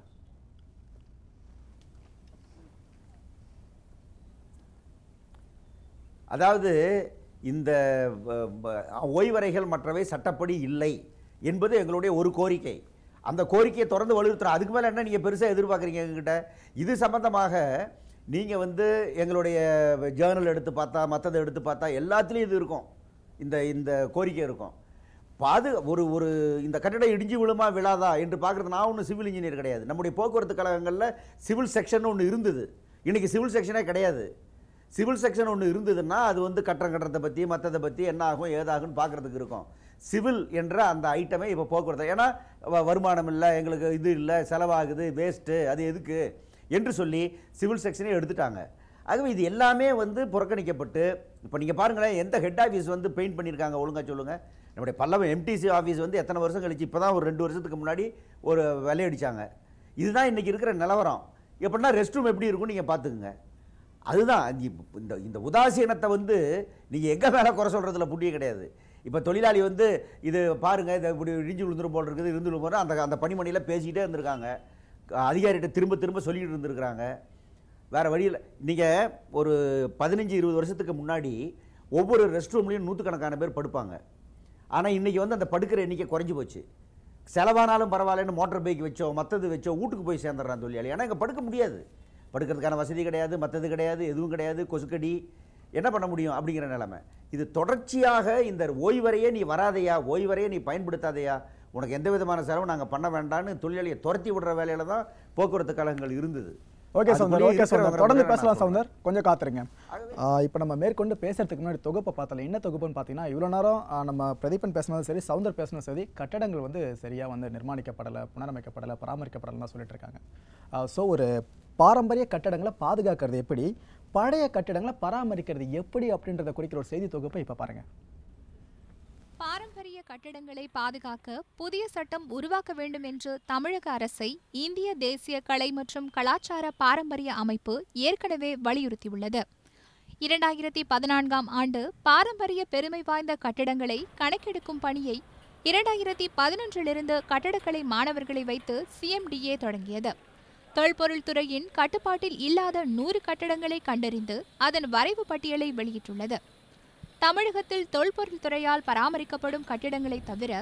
[SPEAKER 4] அதாவது இந்த வ- வ- ஓய்வறைகள் மற்றவை சட்டப்படி இல்லை என்பது எங்களுடைய ஒரு கோரிக்கை அந்த கோரிக்கையை தொடர்ந்து வலியுறுத்துறோம் அதுக்கு மேலே என்ன நீங்கள் பெருசாக எதிர்பார்க்குறீங்க எங்ககிட்ட இது சம்பந்தமாக நீங்கள் வந்து எங்களுடைய ஜேர்னல் எடுத்து பார்த்தா மற்றதை எடுத்து பார்த்தா எல்லாத்துலேயும் இது இருக்கும் இந்த இந்த கோரிக்கை இருக்கும் பாது ஒரு ஒரு இந்த கட்டிடம் இடிஞ்சு விழுமா விழாதா என்று பார்க்குறது நான் ஒன்றும் சிவில் இன்ஜினியர் கிடையாது நம்முடைய போக்குவரத்து கழகங்களில் சிவில் செக்ஷன் ஒன்று இருந்தது இன்னைக்கு சிவில் செக்ஷனே கிடையாது சிவில் செக்ஷன் ஒன்று இருந்ததுன்னா அது வந்து கட்டடம் கட்டுறதை பற்றி மற்றதை பற்றி என்ன ஆகும் ஏதாகும்னு பார்க்குறதுக்கு இருக்கும் சிவில் என்ற அந்த ஐட்டமே இப்போ போக்குவரத்து ஏன்னா வ- வருமானம் இல்லை எங்களுக்கு இது இல்லை செலவாகுது வேஸ்ட்டு அது எதுக்கு என்று சொல்லி சிவில் செக்ஷனே எடுத்துட்டாங்க ஆகவே இது எல்லாமே வந்து புறக்கணிக்கப்பட்டு இப்போ நீங்கள் பாருங்களேன் எந்த ஹெட் ஆஃபீஸ் வந்து பெயிண்ட் பண்ணியிருக்காங்க ஒழுங்கா சொல்லுங்கள் நம்முடைய பல்லவன் எம்டிசி ஆஃபீஸ் வந்து எத்தனை வருஷம் கழிச்சு இப்போ தான் ஒரு ரெண்டு வருஷத்துக்கு முன்னாடி ஒரு விலையடிச்சாங்க இதுதான் இன்றைக்கி இருக்கிற நிலவரம் எப்படின்னா ரெஸ்ட் ரூம் எப்படி இருக்கும்னு நீங்கள் பார்த்துக்குங்க அதுதான் இப்ப இந்த இந்த உதாசீனத்தை வந்து நீங்கள் எங்கே மேலே குறை சொல்கிறதுல புண்ணிய கிடையாது இப்போ தொழிலாளி வந்து இது பாருங்கள் இதை இப்படி இடிஞ்சு விழுந்துரும் போல் இருக்குது இருந்து விழுந்து அந்த அந்த பணிமனையில் பேசிக்கிட்டே இருந்திருக்காங்க அதிகாரிகிட்ட திரும்ப திரும்ப சொல்லிக்கிட்டு இருந்திருக்கிறாங்க வேறு வழியில் நீங்கள் ஒரு பதினஞ்சு இருபது வருஷத்துக்கு முன்னாடி ஒவ்வொரு ரெஸ்ட் ரூம்லேயும் நூற்றுக்கணக்கான பேர் படுப்பாங்க ஆனால் இன்றைக்கி வந்து அந்த படுக்கிற எண்ணிக்கை குறைஞ்சி போச்சு செலவானாலும் பரவாயில்லன்னு மோட்டார் பைக் வச்சோ மற்றது வச்சோ வீட்டுக்கு போய் சேர்ந்துடுறான் தொழிலாளி ஏன்னா இங்கே படுக்க முடியாது படுக்கிறதுக்கான வசதி கிடையாது மற்றது கிடையாது எதுவும் கிடையாது கொசுக்கடி என்ன பண்ண முடியும் அப்படிங்கிற நிலைமை இது தொடர்ச்சியாக இந்த ஓய்வறையே நீ வராதையா ஓய்வறையே நீ பயன்படுத்தாதையா உனக்கு எந்த விதமான செலவும் நாங்கள் பண்ண வேண்டாம்னு தொழிலாளியை துரத்தி விடுற வேலையில தான் போக்குவரத்து கழகங்கள் இருந்தது
[SPEAKER 1] ஓகே சௌந்தர்
[SPEAKER 4] அதுக்குள்ளேயே
[SPEAKER 1] ஓகே சௌந்தர்
[SPEAKER 4] இருக்கிறவங்க
[SPEAKER 1] தொடர்ந்து
[SPEAKER 4] மட்டும்
[SPEAKER 1] பேசலாம்
[SPEAKER 4] நான்
[SPEAKER 1] சௌந்தர் கொஞ்சம் காத்துருங்க இப்போ நம்ம மேற்கொண்டு பேசுறதுக்கு முன்னாடி தொகுப்பை பார்த்தல என்ன தொகுப்புன்னு பார்த்தீங்கன்னா இவ்வளோ நேரம் ஆ, நம்ம பிரதீபன் பேசினதும் சரி சௌந்தர் பேசினதும் சரி கட்டடங்கள் வந்து சரியாக வந்து நிர்மாணிக்கப்படலை புனரமைக்கப்படலை பராமரிக்கப்படலைன்னு தான் சொல்லிட்டு இருக்காங்க ஸோ ஒரு பாரம்பரிய கட்டடங்களை பாதுகாக்கிறது எப்படி பழைய கட்டடங்களை பராமரிக்கிறது எப்படி அப்படின்றத குறிக்கிற ஒரு செய்தி தொகுப்பை இப்போ பாருங்க
[SPEAKER 3] பாரம்பரிய கட்டடங்களை பாதுகாக்க புதிய சட்டம் உருவாக்க வேண்டும் என்று தமிழக அரசை இந்திய தேசிய கலை மற்றும் கலாச்சார பாரம்பரிய அமைப்பு ஏற்கனவே வலியுறுத்தியுள்ளது இரண்டாயிரத்தி பதினான்காம் ஆண்டு பாரம்பரிய பெருமை வாய்ந்த கட்டடங்களை கணக்கெடுக்கும் பணியை இரண்டாயிரத்தி பதினொன்றிலிருந்து கட்டடக்கலை மாணவர்களை வைத்து சிஎம்டிஏ தொடங்கியது தொல்பொருள் துறையின் கட்டுப்பாட்டில் இல்லாத நூறு கட்டடங்களை கண்டறிந்து அதன் வரைவு பட்டியலை வெளியிட்டுள்ளது தமிழகத்தில் தொல்பொருள் துறையால் பராமரிக்கப்படும் கட்டிடங்களை தவிர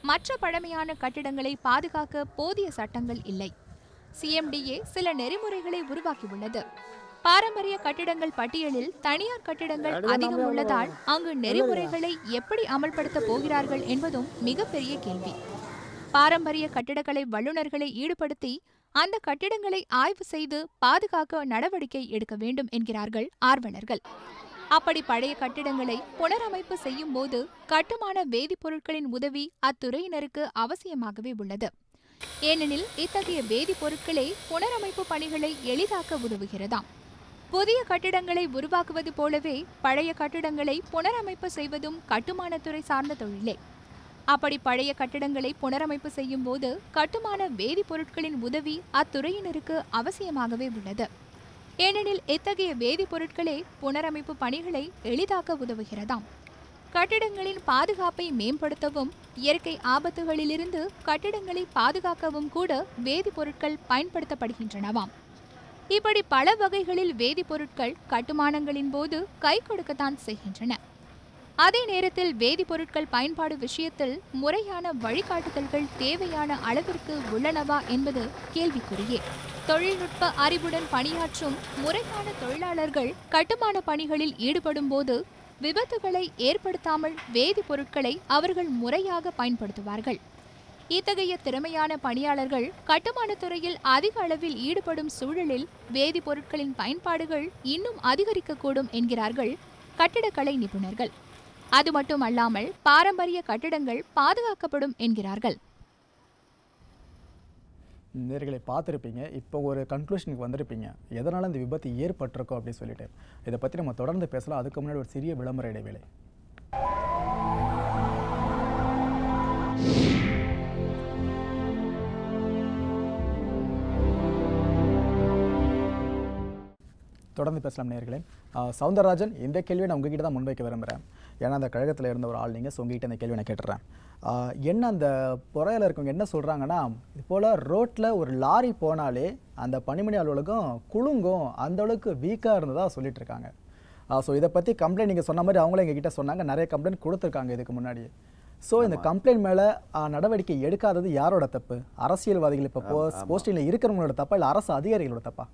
[SPEAKER 3] மற்ற பழமையான கட்டிடங்களை பாதுகாக்க போதிய சட்டங்கள் இல்லை சிஎம்டிஏ சில நெறிமுறைகளை உருவாக்கியுள்ளது பாரம்பரிய கட்டிடங்கள் பட்டியலில் தனியார் கட்டிடங்கள் அதிகம் உள்ளதால் அங்கு நெறிமுறைகளை எப்படி அமல்படுத்த போகிறார்கள் என்பதும் மிகப்பெரிய கேள்வி பாரம்பரிய கட்டிடக்கலை வல்லுநர்களை ஈடுபடுத்தி அந்த கட்டிடங்களை ஆய்வு செய்து பாதுகாக்க நடவடிக்கை எடுக்க வேண்டும் என்கிறார்கள் ஆர்வலர்கள் அப்படி பழைய கட்டிடங்களை புனரமைப்பு செய்யும் போது கட்டுமான வேதிப்பொருட்களின் உதவி அத்துறையினருக்கு அவசியமாகவே உள்ளது ஏனெனில் இத்தகைய வேதிப்பொருட்களே புனரமைப்பு பணிகளை எளிதாக்க உதவுகிறதாம் புதிய கட்டிடங்களை உருவாக்குவது போலவே பழைய கட்டிடங்களை புனரமைப்பு செய்வதும் கட்டுமானத்துறை சார்ந்த தொழிலே அப்படி பழைய கட்டிடங்களை புனரமைப்பு செய்யும் போது கட்டுமான வேதிப்பொருட்களின் உதவி அத்துறையினருக்கு அவசியமாகவே உள்ளது ஏனெனில் இத்தகைய வேதிப்பொருட்களே புனரமைப்பு பணிகளை எளிதாக்க உதவுகிறதாம் கட்டிடங்களின் பாதுகாப்பை மேம்படுத்தவும் இயற்கை ஆபத்துகளிலிருந்து கட்டிடங்களை பாதுகாக்கவும் கூட வேதிப்பொருட்கள் பயன்படுத்தப்படுகின்றனவாம் இப்படி பல வகைகளில் வேதிப்பொருட்கள் கட்டுமானங்களின் போது கை கொடுக்கத்தான் செய்கின்றன அதே நேரத்தில் வேதிப்பொருட்கள் பயன்பாடு விஷயத்தில் முறையான வழிகாட்டுதல்கள் தேவையான அளவிற்கு உள்ளனவா என்பது கேள்விக்குறியே தொழில்நுட்ப அறிவுடன் பணியாற்றும் முறையான தொழிலாளர்கள் கட்டுமான பணிகளில் ஈடுபடும் போது விபத்துகளை ஏற்படுத்தாமல் வேதிப்பொருட்களை அவர்கள் முறையாக பயன்படுத்துவார்கள் இத்தகைய திறமையான பணியாளர்கள் கட்டுமானத் துறையில் அதிக அளவில் ஈடுபடும் சூழலில் வேதிப்பொருட்களின் பயன்பாடுகள் இன்னும் அதிகரிக்கக்கூடும் என்கிறார்கள் கட்டிடக்கலை நிபுணர்கள் அது மட்டுமல்லாமல் பாரம்பரிய கட்டிடங்கள் பாதுகாக்கப்படும் என்கிறார்கள்
[SPEAKER 1] நேர்களை பார்த்துருப்பீங்க இப்போ ஒரு கன்க்ளூஷனுக்கு வந்திருப்பீங்க எதனால் இந்த விபத்து ஏற்பட்டிருக்கோம் அப்படின்னு சொல்லிட்டு இதை பற்றி நம்ம தொடர்ந்து பேசலாம் அதுக்கு முன்னாடி ஒரு சிறிய விளம்பர இடைவேளை தொடர்ந்து பேசலாம் நேர்களே சவுந்தரராஜன் இந்த கேள்வியை நான் உங்ககிட்ட தான் முன்வைக்க விரும்புகிறேன் ஏன்னா அந்த கழகத்தில் இருந்த ஒரு ஆள் நீங்கள் ஸோ உங்ககிட்ட இந்த கேள்வி நான் கேட்டுறேன் ஆஹ் என்ன அந்த புறையில் இருக்கவங்க என்ன சொல்கிறாங்கன்னா இது போல் ரோட்டில் ஒரு லாரி போனாலே அந்த பணிமணி அலுவலகம் குலுங்கும் அந்த அளவுக்கு வீக்காக இருந்ததா சொல்லிட்டு இருக்காங்க ஸோ இதை பற்றி கம்ப்ளைண்ட் நீங்கள் சொன்ன மாதிரி அவங்களும் எங்ககிட்ட சொன்னாங்க நிறைய கம்ப்ளைண்ட் கொடுத்துருக்காங்க இதுக்கு முன்னாடி ஸோ இந்த கம்ப்ளைண்ட் மேலே நடவடிக்கை எடுக்காதது யாரோட தப்பு அரசியல்வாதிகள் இப்போ போஸ்ட் போஸ்டிங்கில் இருக்கிறவங்களோட தப்பா இல்லை அரசு அதிகாரிகளோட தப்பா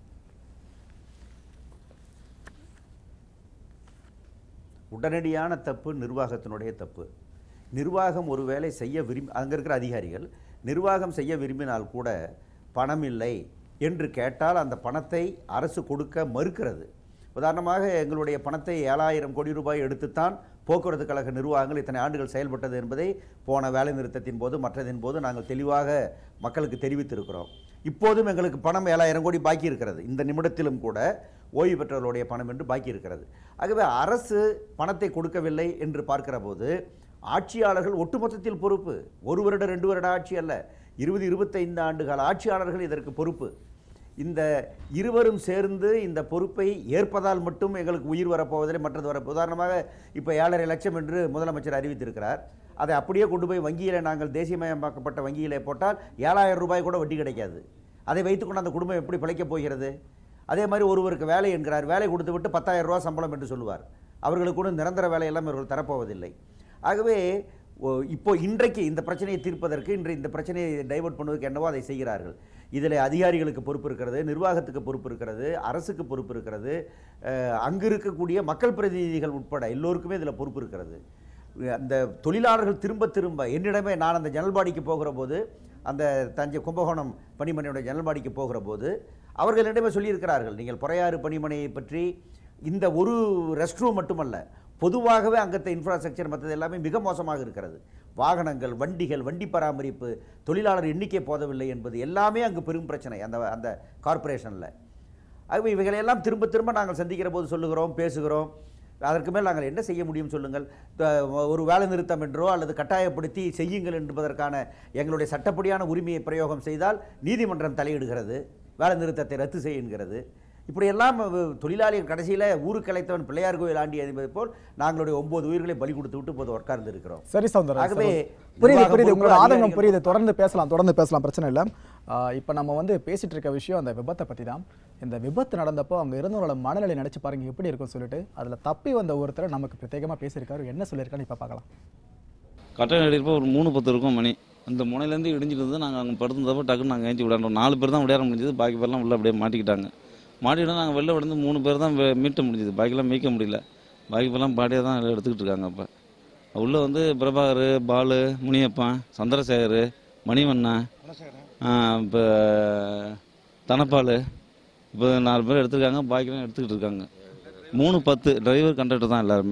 [SPEAKER 4] உடனடியான தப்பு நிர்வாகத்தினுடைய தப்பு நிர்வாகம் ஒரு வேலை செய்ய விரும்பி அங்கே இருக்கிற அதிகாரிகள் நிர்வாகம் செய்ய விரும்பினால் கூட பணம் இல்லை என்று கேட்டால் அந்த பணத்தை அரசு கொடுக்க மறுக்கிறது உதாரணமாக எங்களுடைய பணத்தை ஏழாயிரம் கோடி ரூபாய் எடுத்துத்தான் போக்குவரத்து கழக நிர்வாகங்கள் இத்தனை ஆண்டுகள் செயல்பட்டது என்பதை போன வேலை நிறுத்தத்தின் போது மற்றதின் போது நாங்கள் தெளிவாக மக்களுக்கு தெரிவித்திருக்கிறோம் இப்போதும் எங்களுக்கு பணம் ஏழாயிரம் கோடி பாக்கி இருக்கிறது இந்த நிமிடத்திலும் கூட ஓய்வு பெற்றவர்களுடைய பணம் என்று பாக்கி இருக்கிறது ஆகவே அரசு பணத்தை கொடுக்கவில்லை என்று பார்க்கிற போது ஆட்சியாளர்கள் ஒட்டுமொத்தத்தில் பொறுப்பு ஒரு வருட ரெண்டு வருட ஆட்சி அல்ல இருபது இருபத்தைந்து ஆண்டுகால ஆட்சியாளர்கள் இதற்கு பொறுப்பு இந்த இருவரும் சேர்ந்து இந்த பொறுப்பை ஏற்பதால் மட்டும் எங்களுக்கு உயிர் வரப்போவதில்லை மற்றது வர உதாரணமாக இப்போ ஏழரை லட்சம் என்று முதலமைச்சர் அறிவித்திருக்கிறார் அதை அப்படியே கொண்டு போய் வங்கியில் நாங்கள் தேசியமயமாக்கப்பட்ட வங்கியிலே போட்டால் ஏழாயிரம் ரூபாய் கூட வட்டி கிடைக்காது அதை வைத்துக்கொண்டு அந்த குடும்பம் எப்படி பிழைக்கப் போகிறது அதே மாதிரி ஒருவருக்கு வேலை என்கிறார் வேலை கொடுத்து விட்டு பத்தாயிரம் ரூபா சம்பளம் என்று சொல்லுவார் அவர்களுக்கு கூட நிரந்தர வேலையெல்லாம் இவர்கள் தரப்போவதில்லை ஆகவே ஓ- இப்போ இன்றைக்கு இந்த பிரச்சனையை தீர்ப்பதற்கு இன்று இந்த பிரச்சனையை டைவர்ட் பண்ணுவதற்கு என்னவோ அதை செய்கிறார்கள் இதில் அதிகாரிகளுக்கு பொறுப்பு இருக்கிறது நிர்வாகத்துக்கு பொறுப்பு இருக்கிறது அரசுக்கு பொறுப்பு இருக்கிறது அஹ், அங்கு இருக்கக்கூடிய மக்கள் பிரதிநிதிகள் உட்பட எல்லோருக்குமே இதில் பொறுப்பு இருக்கிறது அந்த தொழிலாளர்கள் திரும்ப திரும்ப என்னிடமே நான் அந்த ஜன்னல்பாடிக்கு போகிற போது அந்த தஞ்சை கும்பகோணம் பணிமனையோட ஜன்னல்பாடிக்கு போகிற போது அவர்களிடமே சொல்லியிருக்கிறார்கள் நீங்கள் பொறையாறு பணிமனையை பற்றி இந்த ஒரு ரெஸ்ட் ரூம் மட்டுமல்ல பொதுவாகவே அங்கத்த இன்ஃப்ராஸ்ட்ரக்சர் மற்றது எல்லாமே மிக மோசமாக இருக்கிறது வாகனங்கள் வண்டிகள் வண்டி பராமரிப்பு தொழிலாளர் எண்ணிக்கை போதவில்லை என்பது எல்லாமே அங்கு பெரும் பிரச்சனை அந்த அந்த கார்ப்பரேஷனில் ஆகவே இவைகளையெல்லாம் திரும்ப திரும்ப நாங்கள் சந்திக்கிற போது சொல்லுகிறோம் பேசுகிறோம் அதற்கு மேல் நாங்கள் என்ன செய்ய முடியும் சொல்லுங்கள் த- ஒரு வேலை நிறுத்தம் என்றோ அல்லது கட்டாயப்படுத்தி செய்யுங்கள் என்பதற்கான எங்களுடைய சட்டப்படியான உரிமையை பிரயோகம் செய்தால் நீதிமன்றம் தலையிடுகிறது வேலை நிறுத்தத்தை ரத்து செய்யுங்கிறது இப்படியெல்லாம் வ- தொழிலாளிகள் கடைசியில் ஊருக்கு அழைத்தவன் பிள்ளையார் கோயில் ஆண்டி என்பது போல் நாங்களுடைய ஒன்பது உயிர்களை பலி கொடுத்து விட்டு இப்போது உட்கார்ந்து இருக்கிறோம்
[SPEAKER 1] சரி சௌந்தரராஜன்
[SPEAKER 4] ஆகவே
[SPEAKER 1] புரியுது
[SPEAKER 4] நிர்வாகம்
[SPEAKER 1] புரியுது உங்களோட
[SPEAKER 4] பொறுப்பு,
[SPEAKER 1] ஆதங்கம்
[SPEAKER 4] அதிகாரிகள்
[SPEAKER 1] புரியுது தொடர்ந்து பேசலாம் தொடர்ந்து பேசலாம் பிரச்சனை இல்லை இப்போ நம்ம வந்து பேசிட்டு இருக்க விஷயம் அந்த விபத்தை பற்றி தான் இந்த விபத்து நடந்தப்போ அவங்க இருந்தவங்களோட மனநிலை நினைச்சு பாருங்க எப்படி இருக்கும்னு சொல்லிட்டு அதில் தப்பி வந்த ஒருத்தர் நமக்கு பிரத்யேகமாக பேசியிருக்காரு என்ன சொல்லியிருக்கான்னு இப்போ பார்க்கலாம்
[SPEAKER 5] கட்டடம் அடிப்போ ஒரு மூணு பத்து இருக்கும் மணி அந்த முனையிலேருந்து இடிஞ்சிட்டு வந்து நாங்கள் அங்கே படுத்திருந்தப்போ டக்குன்னு நாங்கள் ஏஞ்சி விளையாண்டோம் நாலு பேர் தான் விளையாட முடிஞ்சது பாக்கி பேர்லாம் உள்ள அப்படியே மாட்டிக்கிட்டாங்க மாட்டிக்கிட்டா நாங்கள் வெளில விழுந்து மூணு பேர் தான் வெ- மீட்ட முடிஞ்சது பாக்கிலாம் மீட்க முடியல பாக்கி பேர்லாம் பாடியாக தான் எல்லாம் எடுத்துக்கிட்டு இருக்காங்க அப்போ உள்ளே வந்து பிரபாகர் பாலு முனியப்பன் சந்திரசேகர் மணிவண்ணன் இப்போ தனப்பால் இப்போ நாலு பேர் எடுத்திருக்காங்க பாக்கிலாம் எடுத்துக்கிட்டு இருக்காங்க மூணு பத்து டிரைவர் கண்டக்டர் தான் எல்லாருமே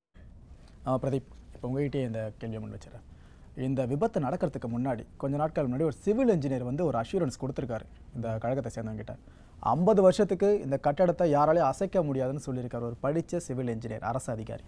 [SPEAKER 1] ஆ, பிரதீப் இப்போ உங்ககிட்டயே இந்த கேள்வியை முன் வச்சுறேன் இந்த விபத்து நடக்கிறதுக்கு முன்னாடி கொஞ்ச நாட்கள் முன்னாடி ஒரு சிவில் இன்ஜினியர் வந்து ஒரு அஷூரன்ஸ் கொடுத்துருக்காரு இந்த கழகத்தை சேர்ந்தவங்கிட்ட ஐம்பது வருஷத்துக்கு இந்த கட்டடத்தை யாராலையும் அசைக்க முடியாதுன்னு சொல்லியிருக்காரு ஒரு படித்த சிவில் இன்ஜினியர் அரசு அதிகாரி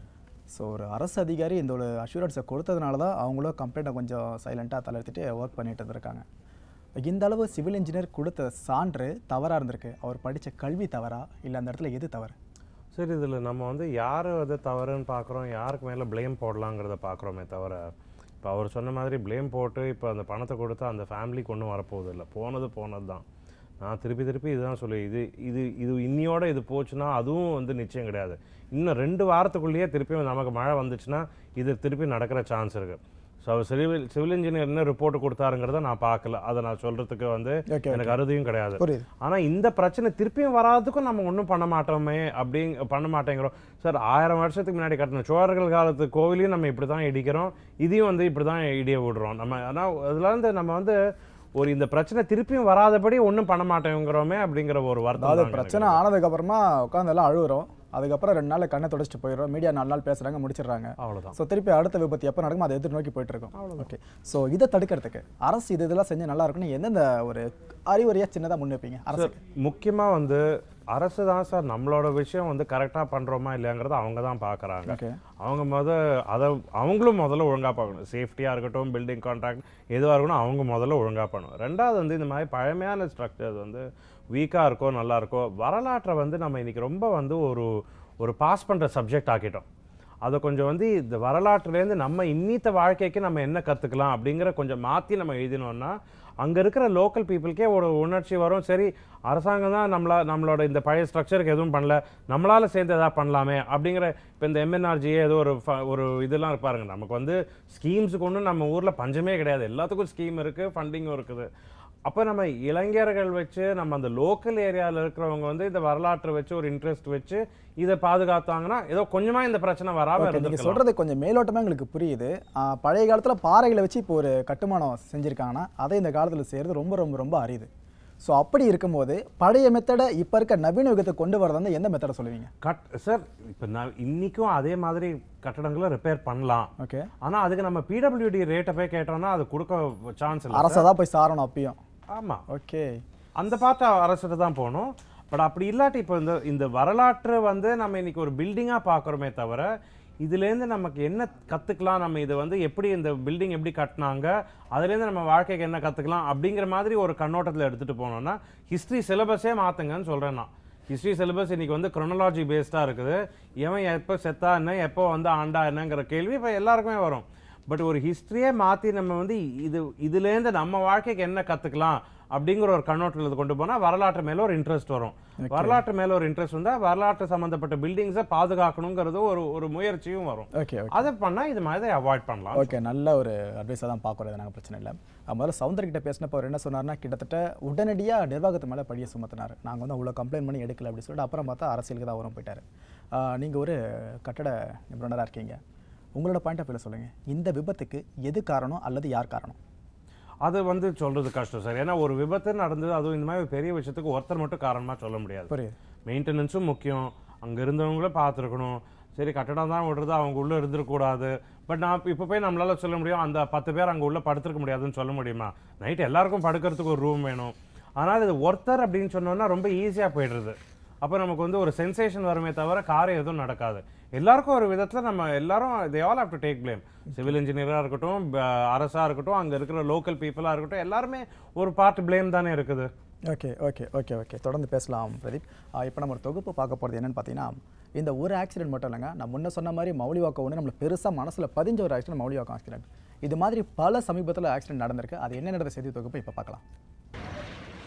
[SPEAKER 1] ஸோ ஒரு அரசு அதிகாரி இந்த ஒரு அஷூரன்ஸை கொடுத்ததுனால தான் அவங்களும் கம்ப்ளைண்ட்டை கொஞ்சம் சைலண்ட்டாக தளர்த்திட்டு ஒர்க் பண்ணிட்டு இருந்திருக்காங்க இந்த அளவு சிவில் இன்ஜினியர் கொடுத்த சான்று தவறாக இருந்திருக்கு அவர் படித்த கல்வி தவறா இல்லை அந்த இடத்துல எது தவறு
[SPEAKER 2] சரி இதில் நம்ம வந்து யார் அது தவறுன்னு பார்க்குறோம் யாருக்கு மேலே ப்ளேம் போடலாங்கிறத பார்க்குறோமே தவிர இப்போ அவர் சொன்ன மாதிரி ப்ளேம் போட்டு இப்போ அந்த பணத்தை கொடுத்து அந்த ஃபேமிலிக்கு ஒன்றும் வரப்போகுது இல்லை போனது போனது தான் நான் திருப்பி திருப்பி இதுதான் சொல்லி இது இது இது இன்னியோட இது போச்சுன்னா அதுவும் வந்து நிச்சயம் கிடையாது இன்னும் ரெண்டு வாரத்துக்குள்ளேயே திருப்பியும் நமக்கு மழை வந்துச்சுன்னா இது திருப்பி நடக்கிற சான்ஸ் இருக்குது ஸோ அவர் சிவில் சிவில் இன்ஜினியர் என்ன ரிப்போர்ட் கொடுத்தாருங்கிறத நான் பார்க்கல அதை நான் சொல்கிறதுக்கு வந்து
[SPEAKER 1] Okay,
[SPEAKER 2] எனக்கு அறுதியும் கிடையாது
[SPEAKER 1] புரியுது
[SPEAKER 2] ஆனா இந்த பிரச்சனை திருப்பியும் வராதுக்கும் நம்ம ஒன்றும் பண்ண மாட்டோமே அப்படிங்க பண்ண மாட்டேங்கிறோம் சார் ஆயிரம் வருஷத்துக்கு முன்னாடி கட்டின சோழர்கள் காலத்து கோவிலையும் நம்ம இப்படி தான் இடிக்கிறோம் இதையும் வந்து இப்படி தான் இடிய விடுறோம் நம்ம ஆனால் அதுல இருந்து நம்ம வந்து ஒரு இந்த பிரச்சனை திருப்பியும் வராதபடி ஒன்றும் பண்ண மாட்டேங்கிறோமே அப்படிங்கிற ஒரு வருத்தம்
[SPEAKER 1] அதாவது
[SPEAKER 2] தாங்க எனக்கு.
[SPEAKER 1] பிரச்சனை ஆனதுக்கு அப்புறமா உட்காந்து எல்லாம் அழுகுறோம் அதுக்கப்புறம் ரெண்டு நாள் கண்ணை தொடச்சிட்டு போயிடுறோம் மீடியா நாலு நாள் பேசுறாங்க முடிச்சிடுறாங்க
[SPEAKER 2] அவ்வளவுதான்
[SPEAKER 1] ஸோ திருப்பி அடுத்த விபத்து எப்போ நடக்கும் அதை எதிர் நோக்கி போயிட்டு இருக்கோம் ஓகே ஸோ இதை தடுக்கிறதுக்கு அரசு இது இதெல்லாம் செஞ்சு நல்லா இருக்குன்னு எந்தெந்த ஒரு அறிவுரையா சின்னதா முன் வைப்பீங்க அரசு
[SPEAKER 2] முக்கியமா வந்து அரசு தான் சார் நம்மளோட விஷயம் வந்து கரெக்டா பண்றோமா இல்லையாங்கிறத அவங்க தான் பார்க்கறாங்க
[SPEAKER 1] ஓகே
[SPEAKER 2] அவங்க முத அதை அவங்களும் முதல்ல ஒழுங்கா பார்க்கணும் சேஃப்டியாக இருக்கட்டும் பில்டிங் கான்ட்ராக்ட் எதுவாக இருக்கணும் அவங்க முதல்ல ஒழுங்கா பண்ணணும் ரெண்டாவது வந்து இந்த மாதிரி பழமையான ஸ்ட்ரக்சர்ஸ் வந்து வீக்காக இருக்கோ நல்லா இருக்கோ வரலாற்றை வந்து நம்ம இன்னைக்கு ரொம்ப வந்து ஒரு ஒரு பாஸ் பண்ணுற சப்ஜெக்ட் ஆக்கிட்டோம் அதை கொஞ்சம் வந்து இந்த வரலாற்றுலேருந்து நம்ம இன்னித்த வாழ்க்கைக்கு நம்ம என்ன கற்றுக்கலாம் அப்படிங்கிற கொஞ்சம் மாற்றி நம்ம எழுதினோம்னா அங்கே இருக்கிற லோக்கல் பீப்புளுக்கே ஒரு உணர்ச்சி வரும் சரி அரசாங்கம் தான் நம்மளா நம்மளோட இந்த பழைய ஸ்ட்ரக்சருக்கு எதுவும் பண்ணல நம்மளால சேர்ந்து எதாவது பண்ணலாமே அப்படிங்கிற இப்போ இந்த எம்என்ஆர்ஜிஏ ஏதோ ஒரு ஃப- ஒரு இதெல்லாம் பாருங்க நமக்கு வந்து ஸ்கீம்ஸுக்கு ஒன்றும் நம்ம ஊரில் பஞ்சமே கிடையாது எல்லாத்துக்கும் ஸ்கீம் இருக்குது ஃபண்டிங்கும் இருக்குது அப்போ நம்ம இளைஞர்கள் வச்சு நம்ம அந்த லோக்கல் ஏரியாவில் இருக்கிறவங்க வந்து இந்த வரலாற்றை வச்சு ஒரு இன்ட்ரெஸ்ட் வச்சு இதை பாதுகாத்தாங்கன்னா ஏதோ கொஞ்சமா இந்த பிரச்சனை வராமல்
[SPEAKER 1] ஓகே நீங்க
[SPEAKER 2] இருந்திருக்கலாம்
[SPEAKER 1] சொல்றது கொஞ்சம் மேலோட்டமா எங்களுக்கு புரியுது ஆ, பழைய காலத்துல பாறைகளை வச்சு இப்போ ஒரு கட்டுமானம் செஞ்சிருக்காங்கன்னா அதை இந்த காலத்துல செய்யறது ரொம்ப ரொம்ப ரொம்ப அரிது ஸோ அப்படி இருக்கும்போது பழைய மெத்தடை இப்போ இருக்க நவீன யுகத்தை கொண்டு வரதா எந்த மெத்தடை சொல்லுவீங்க
[SPEAKER 2] கட் சார் இப்போ நான் இன்னைக்கும் அதே மாதிரி கட்டடங்களை ரிப்பேர் பண்ணலாம்
[SPEAKER 1] ஓகே
[SPEAKER 2] ஆனா அதுக்கு நம்ம பிடபிள்யூடி ரேட்டை போய் கேட்டோம்னா அது கொடுக்க சான்ஸ் இல்லை
[SPEAKER 1] அரசை தான் போய் சாரணும் அப்பயும்
[SPEAKER 2] ஆமா
[SPEAKER 1] ஓகே
[SPEAKER 2] அந்த பார்ட்டு அரசுட்டு தான் போகணும் பட் அப்படி இல்லாட்டி இப்போ இந்த இந்த வரலாற்று வந்து நம்ம இன்னைக்கு ஒரு பில்டிங்காக பார்க்குறோமே தவிர இதுலேருந்து நமக்கு என்ன கற்றுக்கலாம் நம்ம இதை வந்து எப்படி இந்த பில்டிங் எப்படி கட்டினாங்க அதுலேருந்து நம்ம வாழ்க்கைக்கு என்ன கற்றுக்கலாம் அப்படிங்கிற மாதிரி ஒரு கண்ணோட்டத்தில் எடுத்துகிட்டு போனோம்னா ஹிஸ்ட்ரி சிலபஸே மாற்றுங்கன்னு சொல்கிறேன் நான் ஹிஸ்ட்ரி சிலபஸ் இன்னைக்கு வந்து குரோனலாஜி பேஸ்டாக இருக்குது எவன் எப்போ செத்தா என்ன எப்போ வந்து ஆண்டா என்னங்கிற கேள்வி இப்போ எல்லாருக்குமே வரும் பட் ஒரு ஹிஸ்ட்ரியே மாற்றி நம்ம வந்து இது இதுலேருந்து நம்ம வாழ்க்கைக்கு என்ன கற்றுக்கலாம் அப்படிங்கிற ஒரு கண்ணோட்டத்தில் இது கொண்டு போனால் வரலாற்று மேலே ஒரு இன்ட்ரெஸ்ட் வரும் வரலாற்று மேலே ஒரு இன்ட்ரெஸ்ட் வந்தால் வரலாற்று சம்மந்தப்பட்ட பில்டிங்ஸை பாதுகாக்கணுங்கிறது ஒரு ஒரு முயற்சியும் வரும்
[SPEAKER 1] ஓகே ஓகே
[SPEAKER 2] அதை பண்ணால் இது மாதிரி அவாய்ட் பண்ணலாம்
[SPEAKER 1] ஓகே நல்ல ஒரு அட்வைஸாக தான் பார்க்குறது நாங்கள் பிரச்சனை இல்லை அஹ் முதல்ல சவுந்தர் கிட்ட பேசினப்போ அவர் என்ன சொன்னார்னா கிட்டத்தட்ட உடனடியாக நிர்வாகத்து மேலே பழிய சுமத்தினார் நாங்கள் வந்து அவ்வளோ கம்ப்ளைண்ட் பண்ணி எடுக்கல அப்படின்னு சொல்லிட்டு அப்புறம் பார்த்தா அரசியலுக்கு தான் வரும் போயிட்டார் நீங்கள் ஒரு கட்டட நிபுணராக இருக்கீங்க உங்களோட பாயிண்ட் ஆஃப் வியூவில் சொல்லுங்கள் இந்த விபத்துக்கு எது காரணம் அல்லது யார் காரணம்
[SPEAKER 2] அது வந்து சொல்றது கஷ்டம் சார் ஏன்னா ஒரு விபத்து நடந்தது அதுவும் இந்த மாதிரி ஒரு பெரிய விஷயத்துக்கு ஒருத்தர் மட்டும் காரணமாக சொல்ல முடியாது
[SPEAKER 1] புரியுது
[SPEAKER 2] மெயின்டெனன்ஸும் முக்கியம் அங்கே இருந்தவங்கள பார்த்துருக்கணும் சரி கட்டடம் தான் விடுறது அவங்க உள்ளே இருந்துருக்கூடாது பட் நான் இப்போ போய் நம்மளால சொல்ல முடியும் அந்த பத்து பேர் அங்கே உள்ள படுத்திருக்க முடியாதுன்னு சொல்ல முடியுமா நைட் எல்லாருக்கும் படுக்கிறதுக்கு ஒரு ரூம் வேணும் ஆனால் இது ஒருத்தர் அப்படின்னு சொன்னோன்னா ரொம்ப ஈஸியாக போயிடுறது அப்போ நமக்கு வந்து ஒரு சென்சேஷன் வருமே தவிர காரியம் எதுவும் நடக்காது எல்லாருக்கும் ஒரு விதத்தில் நம்ம எல்லாரும் they all have to take blame civil இன்ஜினியராக இருக்கட்டும் ப- அரசா இருக்கட்டும் அங்கே இருக்கிற லோக்கல் பீப்புளாக இருக்கட்டும் எல்லாருமே ஒரு பார்ட் ப்ளேம் தானே இருக்குது
[SPEAKER 1] ஓகே ஓகே ஓகே ஓகே தொடர்ந்து பேசலாம் பிரதீப் இப்போ நம்ம ஒரு தொகுப்பு பார்க்க போகிறது என்னன்னு பார்த்தீங்கன்னா இந்த ஒரு ஆக்சிடென்ட் மட்டும் இல்லைங்க நான் முன்ன சொன்ன மாதிரி மௌலிவாக்கம் ஒன்று நம்மளுக்கு பெருசாக மனசில் பதிஞ்ச ஒரு ஆக்சிடென்ட் மௌலிவாக்கம் ஆக்சிடென்ட் இது மாதிரி பல சமீபத்தில் ஆக்சிடென்ட் நடந்திருக்கு அது என்ன நடந்த செய்தி தொகுப்பு இப்போ பார்க்கலாம்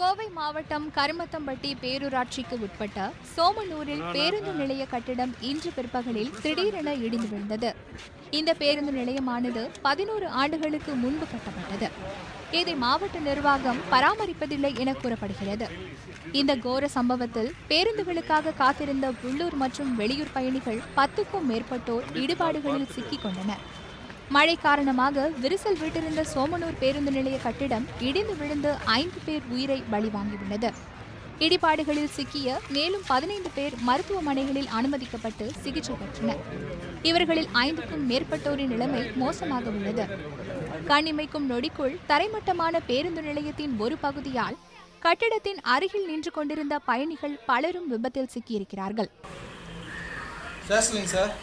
[SPEAKER 3] கோவை மாவட்டம் கருமத்தம்பட்டி பேரூராட்சிக்கு உட்பட்ட சோமனூரில் பேருந்து நிலைய கட்டிடம் இன்று பிற்பகலில் திடீரென இடிந்து விழுந்தது இந்த பேருந்து நிலையமானது பதினோரு ஆண்டுகளுக்கு முன்பு கட்டப்பட்டது இதை மாவட்ட நிர்வாகம் பராமரிப்பதில்லை என கூறப்படுகிறது இந்த கோர சம்பவத்தில் பேருந்துகளுக்காக காத்திருந்த உள்ளூர் மற்றும் வெளியூர் பயணிகள் பத்துக்கும் மேற்பட்டோர் இடிபாடுகளில் சிக்கிக் கொண்டனர் மழை காரணமாக விரிசல் விட்டிருந்த சோமனூர் பேருந்து நிலைய கட்டிடம் இடிந்து விழுந்து ஐந்து பேர் உயிரை பலி வாங்கியுள்ளது இடிபாடுகளில் சிக்கிய மேலும் பதினைந்து பேர் மருத்துவமனைகளில் அனுமதிக்கப்பட்டு சிகிச்சை பெற்றனர் இவர்களில் ஐந்துக்கும் மேற்பட்டோரின் நிலைமை மோசமாக உள்ளது கண்ணிமைக்கும் நொடிக்குள் தரைமட்டமான பேருந்து நிலையத்தின் ஒரு பகுதியால் கட்டிடத்தின் அருகில் நின்று கொண்டிருந்த பயணிகள் பலரும் விபத்தில் சிக்கியிருக்கிறார்கள்
[SPEAKER 6] சார் சொல்லுங்க சார்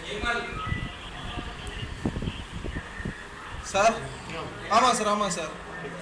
[SPEAKER 6] சார் ஆமாம் சார் ஆமாம் சார்